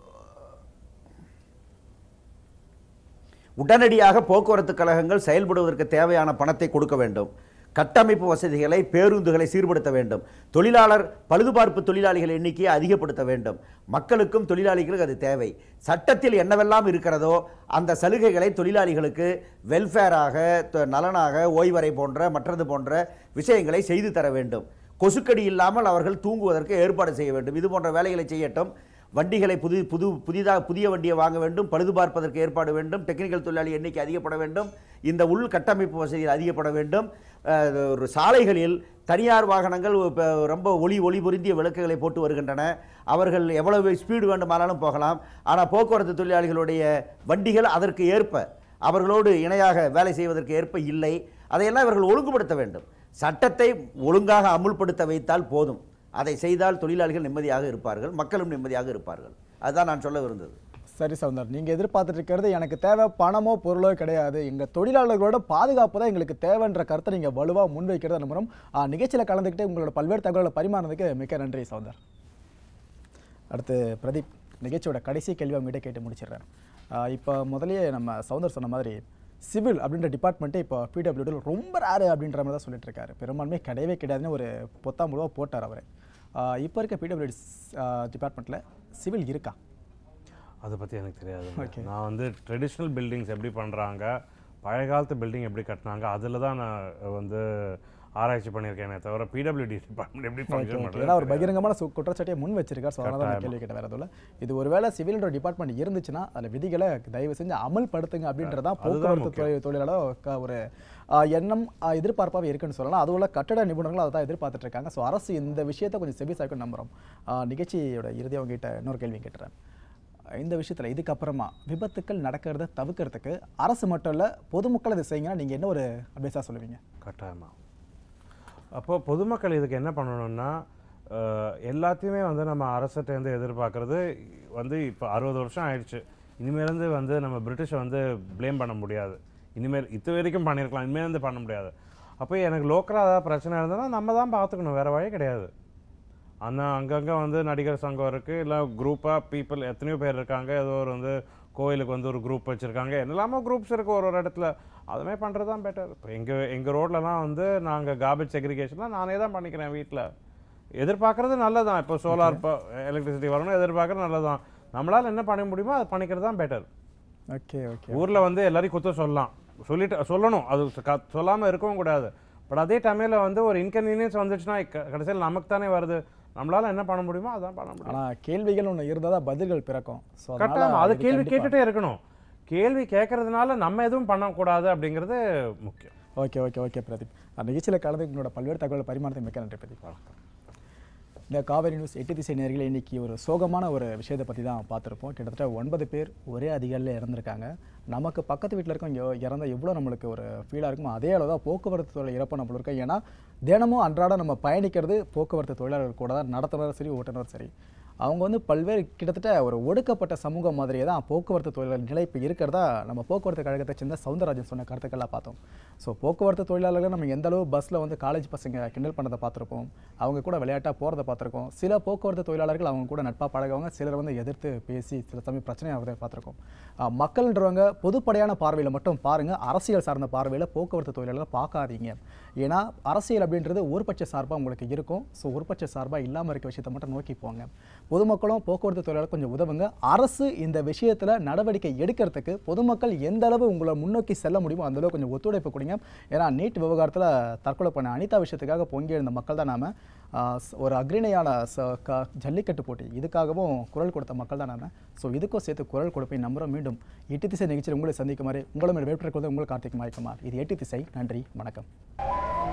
[SPEAKER 4] உடனடியாக போக்குவரத்து கழகங்கள் செயல்படுவதற்கு தேவையான பணத்தை கொடுக்க வேண்டும் கட்டமைப்பு வசதிகளை பேருந்துகளை சீர்படுத்த வேண்டும் தொழிலாளர் பழுதுபார்ப்பு தொழிலாளிகள் எண்ணிக்கையை அதிகப்படுத்த வேண்டும் மக்களுக்கும் தொழிலாளிகளுக்கு அது தேவை சட்டத்தில் என்னவெல்லாம் இருக்கிறதோ அந்த சலுகைகளை தொழிலாளிகளுக்கு வெல்ஃபேராக த- நலனாக ஓய்வறை போன்ற மற்றது போன்ற விஷயங்களை செய்து தர வேண்டும் கொசுக்கடி இல்லாமல் அவர்கள் தூங்குவதற்கு ஏற்பாடு செய்ய வேண்டும் இது போன்ற வேலைகளை செய்யட்டும் வண்டிகளை புது புது புதிதாக புதிய வண்டியை வாங்க வேண்டும் பழுது பார்ப்பதற்கு ஏற்பாடு வேண்டும் டெக்னிக்கல் தொழிலாளி எண்ணிக்கை அதிகப்பட வேண்டும் இந்த உள் கட்டமைப்பு வசதிகள் அதிகப்பட வேண்டும் அஹ், ஒரு சாலைகளில் தனியார் வாகனங்கள் இப்ப ரொம்ப ஒளி ஒளி பொருந்திய விளக்குகளை போட்டு வருகின்றன அவர்கள் எவ்வளவு ஸ்பீடு வேண்டுமானாலும் போகலாம் ஆனால் போக்குவரத்து தொழிலாளிகளுடைய வண்டிகள் அதற்கு ஏற்ப அவர்களோடு இணையாக வேலை செய்வதற்கு ஏற்ப இல்லை அதையெல்லாம் இவர்கள் ஒழுங்குபடுத்த வேண்டும் சட்டத்தை ஒழுங்காக அமுல்படுத்த வைத்தால் போதும் அதை செய்தால் தொழிலாளிகள் நிம்மதியாக இருப்பார்கள் மக்களும் நிம்மதியாக இருப்பார்கள் அதுதான் நான் சொல்ல விருந்தது
[SPEAKER 1] சரி சவுந்தர் நீங்க எதிர்பார்த்துட்டு இருக்கிறது எனக்கு தேவை பணமோ பொருளோ கிடையாது எங்க தொழிலாளர்களோட பாதுகாப்பு தான் எங்களுக்கு தேவைன்ற கருத்தை நீங்க வலுவா முன்வைக்கிறது நம்புறோம் ஆஹ், நிகழ்ச்சியில கலந்துக்கிட்டு உங்களோட பல்வேறு தகவல்களை பரிமாறினதுக்கு மிக்க நன்றி சவுந்தர் அடுத்து பிரதீப் நிகழ்ச்சியோட கடைசி கேள்வி அவங்ககிட்ட கேட்டு முடிச்சிடுறேன் ஆஹ், இப்போ முதல்லயே நம்ம சவுந்தர் சொன்ன மாதிரி சிவில் அப்படின்ற டிபார்ட்மெண்ட்டே இப்போ பிடபிள்யூடியில் ரொம்ப ரேரு அப்படின்ற மாதிரி தான் சொல்லிட்டு இருக்காரு பெரும்பான்மை கிடையவே கிடையாதுன்னு ஒரு பொத்தாம் முழுவாக போட்டார் அவர் இப்போ இருக்க பிடபிள்யூடி டிபார்ட்மெண்ட்டில் சிவில் இருக்கா
[SPEAKER 2] அதை பற்றி எனக்கு தெரியாது
[SPEAKER 1] Okay.
[SPEAKER 2] நான் வந்து ட்ரெடிஷ்னல் பில்டிங்ஸ் எப்படி பண்ணுறாங்க பழைய காலத்து பில்டிங் எப்படி கட்டினாங்க அதில் தான் நான் வந்து ஆராய்ச்சி பண்ணியிருக்கேனே தவிர பிடபிள்யூடி டிபார்ட்மெண்ட் எப்படி
[SPEAKER 1] ஓகே
[SPEAKER 2] ஃபங்க்ஷன்
[SPEAKER 1] ஓகே
[SPEAKER 2] பண்ணுறது
[SPEAKER 1] ஏன்னா ஒரு பகிரங்கமான சு- குற்றச்சாட்டியை முன் வச்சிருக்கார் ஸோ அதனால தான் நான்
[SPEAKER 2] கட்டாயமா.
[SPEAKER 1] கேள்வி கேட்ட வேற எதுவும் இல்ல. இது ஒருவேளை சிவில்ன்ற டிபார்ட்மெண்ட் இருந்துச்சுன்னா அதில் விதிகளை தயவு செஞ்சு அமல்படுத்துங்க அப்படின்றதான்
[SPEAKER 2] அதுதான்
[SPEAKER 1] போக்குவரத்து துறை தொழிலாளர் க- ஒரு ஆ, எண்ணம் ஆ, எதிர்பார்ப்பாக இருக்குன்னு சொல்லலாம் அதுவும் இல்ல கட்டட நிபுணர்கள் அதை தான் எதிர்பார்த்துட்டு இருக்காங்க ஸோ அரசு இந்த விஷயத்தை கொஞ்சம் செவி சாய்க்கும் நம்புறோம் ஆ, நிகழ்ச்சியோட இறுதி அவங்க கிட்ட இன்னொரு கேள்வி கேட்டுறேன் இந்த விஷயத்தில் இதுக்கப்புறமா விபத்துக்கள் நடக்கிறத தவிர்க்கிறதுக்கு அரசு மட்டும் இல்லை பொதுமக்கள் இதை செய்யுங்கன்னா நீங்கள் என்ன ஒரு அட்வைஸாக சொல்லுவீங்க
[SPEAKER 2] கட்டாயமா அப்போ பொதுமக்கள் இதுக்கு என்ன பண்ணணும்னா அஹ், எல்லாத்தையுமே வந்து நம்ம அரசிட்டேருந்து எதிர்பார்க்கறது வந்து இப்போ அறுபது வருஷம் ஆயிடுச்சு இனிமேலேருந்து வந்து நம்ம பிரிட்டிஷை வந்து ப்ளேம் பண்ண முடியாது இனிமேல் இது வரைக்கும் பண்ணியிருக்கலாம் இனிமேலேருந்து பண்ண முடியாது அப்போ எனக்கு லோக்கலாக ஏதாவது பிரச்சனை இருந்ததுன்னா நம்ம தான் பார்த்துக்கணும் வேறு வழி கிடையாது ஆனால் அங்கங்கே வந்து நடிகர் சங்கம் இருக்குது இல்லை குரூப்பாக பீப்புள் எத்தனையோ பேர் இருக்காங்க ஏதோ ஒரு வந்து கோயிலுக்கு வந்து ஒரு குரூப் வச்சுருக்காங்க என்னெல்லாமோ குரூப்ஸ் இருக்குது ஒரு ஒரு இடத்துல அதுமாதிரி பண்ணுறது தான் பெட்டர் இப்போ எங்கள் எங்கள் ரோட்லலாம் வந்து நாங்கள் கார்பேஜ் செக்ரிகேஷன்லாம் நானே தான் பண்ணிக்கிறேன் வீட்டில் எதிர்பார்க்குறது நல்லதான் இப்போ சோலார் இப்போ எலக்ட்ரிசிட்டி வரணும் எதிர்பார்க்குறது நல்லதான் நம்மளால் என்ன பண்ண முடியுமோ அதை பண்ணிக்கிறது தான் பெட்டர்
[SPEAKER 1] ஓகே ஓகே
[SPEAKER 2] ஊரில் வந்து எல்லாரையும் குத்த சொல்லலாம் சொல்லிட்டு சொல்லணும் அது க- சொல்லாம இருக்கவும் கூடாது பட் அதே டைமில் வந்து ஒரு இன்கன்வீனியன்ஸ் வந்துச்சுன்னா க- கடைசியில் நமக்கு தானே வருது நம்மளால என்ன பண்ண முடியுமோ அதான் பண்ண முடியும்
[SPEAKER 1] ஆனால் கேள்விகள் ஒன்று இருந்தால் தான் பதில்கள் பிறக்கும் ஸோ
[SPEAKER 2] கட்டாயம் அது கேள்வி கேட்டுட்டே இருக்கணும் கேள்வி கேட்கறதுனால நம்ம எதுவும் பண்ணக்கூடாது அப்படிங்கிறது முக்கியம்
[SPEAKER 1] ஓகே ஓகே ஓகே பிரதீப் அந்த நிகழ்ச்சியில் கலந்து உங்களோட பல்வேறு தகவல் பரிமாறத்தை மிக்க நன்றி பிரதீப் இந்த காவேரி நியூஸ் எட்டு திசை நேர்களை இன்னைக்கு ஒரு சோகமான ஒரு விஷயத்தை பற்றி தான் பார்த்துருப்போம் கிட்டத்தட்ட ஒன்பது பேர் ஒரே அதிகாரியில் இறந்துருக்காங்க நமக்கு பக்கத்து வீட்டில் இருக்கவங்க எவ்- இறந்தா எவ்வளோ நம்மளுக்கு ஒரு ஃபீலாக இருக்குமோ அதே அளவு தான் போக்குவரத்து துறை இறப்பு நம்மளுக்கு இருக்கும் ஏன்னா தினமும் அன்றாடம் நம்ம பயணிக்கிறது போக்குவரத்து தொழிலாளர்கள் கூட தான் நடத்துனரும் சரி ஓட்டுநரும் சரி அவங்க வந்து பல்வேறு கிட்டத்தட்ட ஒரு ஒடுக்கப்பட்ட சமூகம் மாதிரியே தான் போக்குவரத்து தொழிலாளர் நிலை இப்போ இருக்கிறதா நம்ம போக்குவரத்து கழகத்தை சேர்ந்த சவுந்தரராஜன் சொன்ன கருத்துக்கள்லாம் பார்த்தோம் ஸோ போக்குவரத்து தொழிலாளர்கள் நம்ம எந்த அளவு பஸ்ஸில் வந்து காலேஜ் பசங்க கிண்டல் பண்ணதை பார்த்துருப்போம் அவங்க கூட விளையாட்டாக போகிறத பார்த்துருக்கோம் சில போக்குவரத்து தொழிலாளர்கள் அவங்க கூட நட்பாக பழகுவாங்க சிலர் வந்து எதிர்த்து பேசி சில சமயம் பிரச்சனை ஆகிறத பார்த்துருக்கோம் ஆஹ் மக்கள்ன்றவங்க பொதுப்படையான பார்வையில் மட்டும் பாருங்கள் அரசியல் சார்ந்த பார்வையில் போக்குவரத்து தொழிலாளர்கள் பார்க்காதீங்க ஏன்னா அரசியல் அப்படின்றது ஒருபட்ச சார்பாக உங்களுக்கு இருக்கும் ஸோ ஒருபட்ச சார்பாக இல்லாமல் இருக்க விஷயத்தை மட்டும் நோக்கி போங்க பொதுமக்களும் போக்குவரத்து தொழிலாளர் கொஞ்சம் உதவுங்க அரசு இந்த விஷயத்தில் நடவடிக்கை எடுக்கிறதுக்கு பொதுமக்கள் எந்த அளவு உங்களை முன்னோக்கி செல்ல முடியுமோ அந்த அளவு கொஞ்சம் ஒத்துழைப்பு கொடுங்க ஏன்னா நீட் விவகாரத்தில் தற்கொலை பண்ண அனிதா விஷயத்துக்காக பொங்கி எழுந்த மக்கள் தான் நாம ஆஹ், ஸ்- ஒரு அக்ரிணையான ச- க- ஜல்லிக்கட்டு போட்டி இதுக்காகவும் குரல் கொடுத்த மக்கள் தான் நாம ஸோ இதுக்கும் சேர்த்து குரல் கொடுப்பேன் நம்புறோம் மீண்டும் எட்டு திசை நிகழ்ச்சியில் உங்களை சந்திக்குமாறு உங்களும் வேட்புற உங்களுக்கு கார்த்திக் மாய்க்குமார் இது எட்டு திசை நன்றி வணக்கம்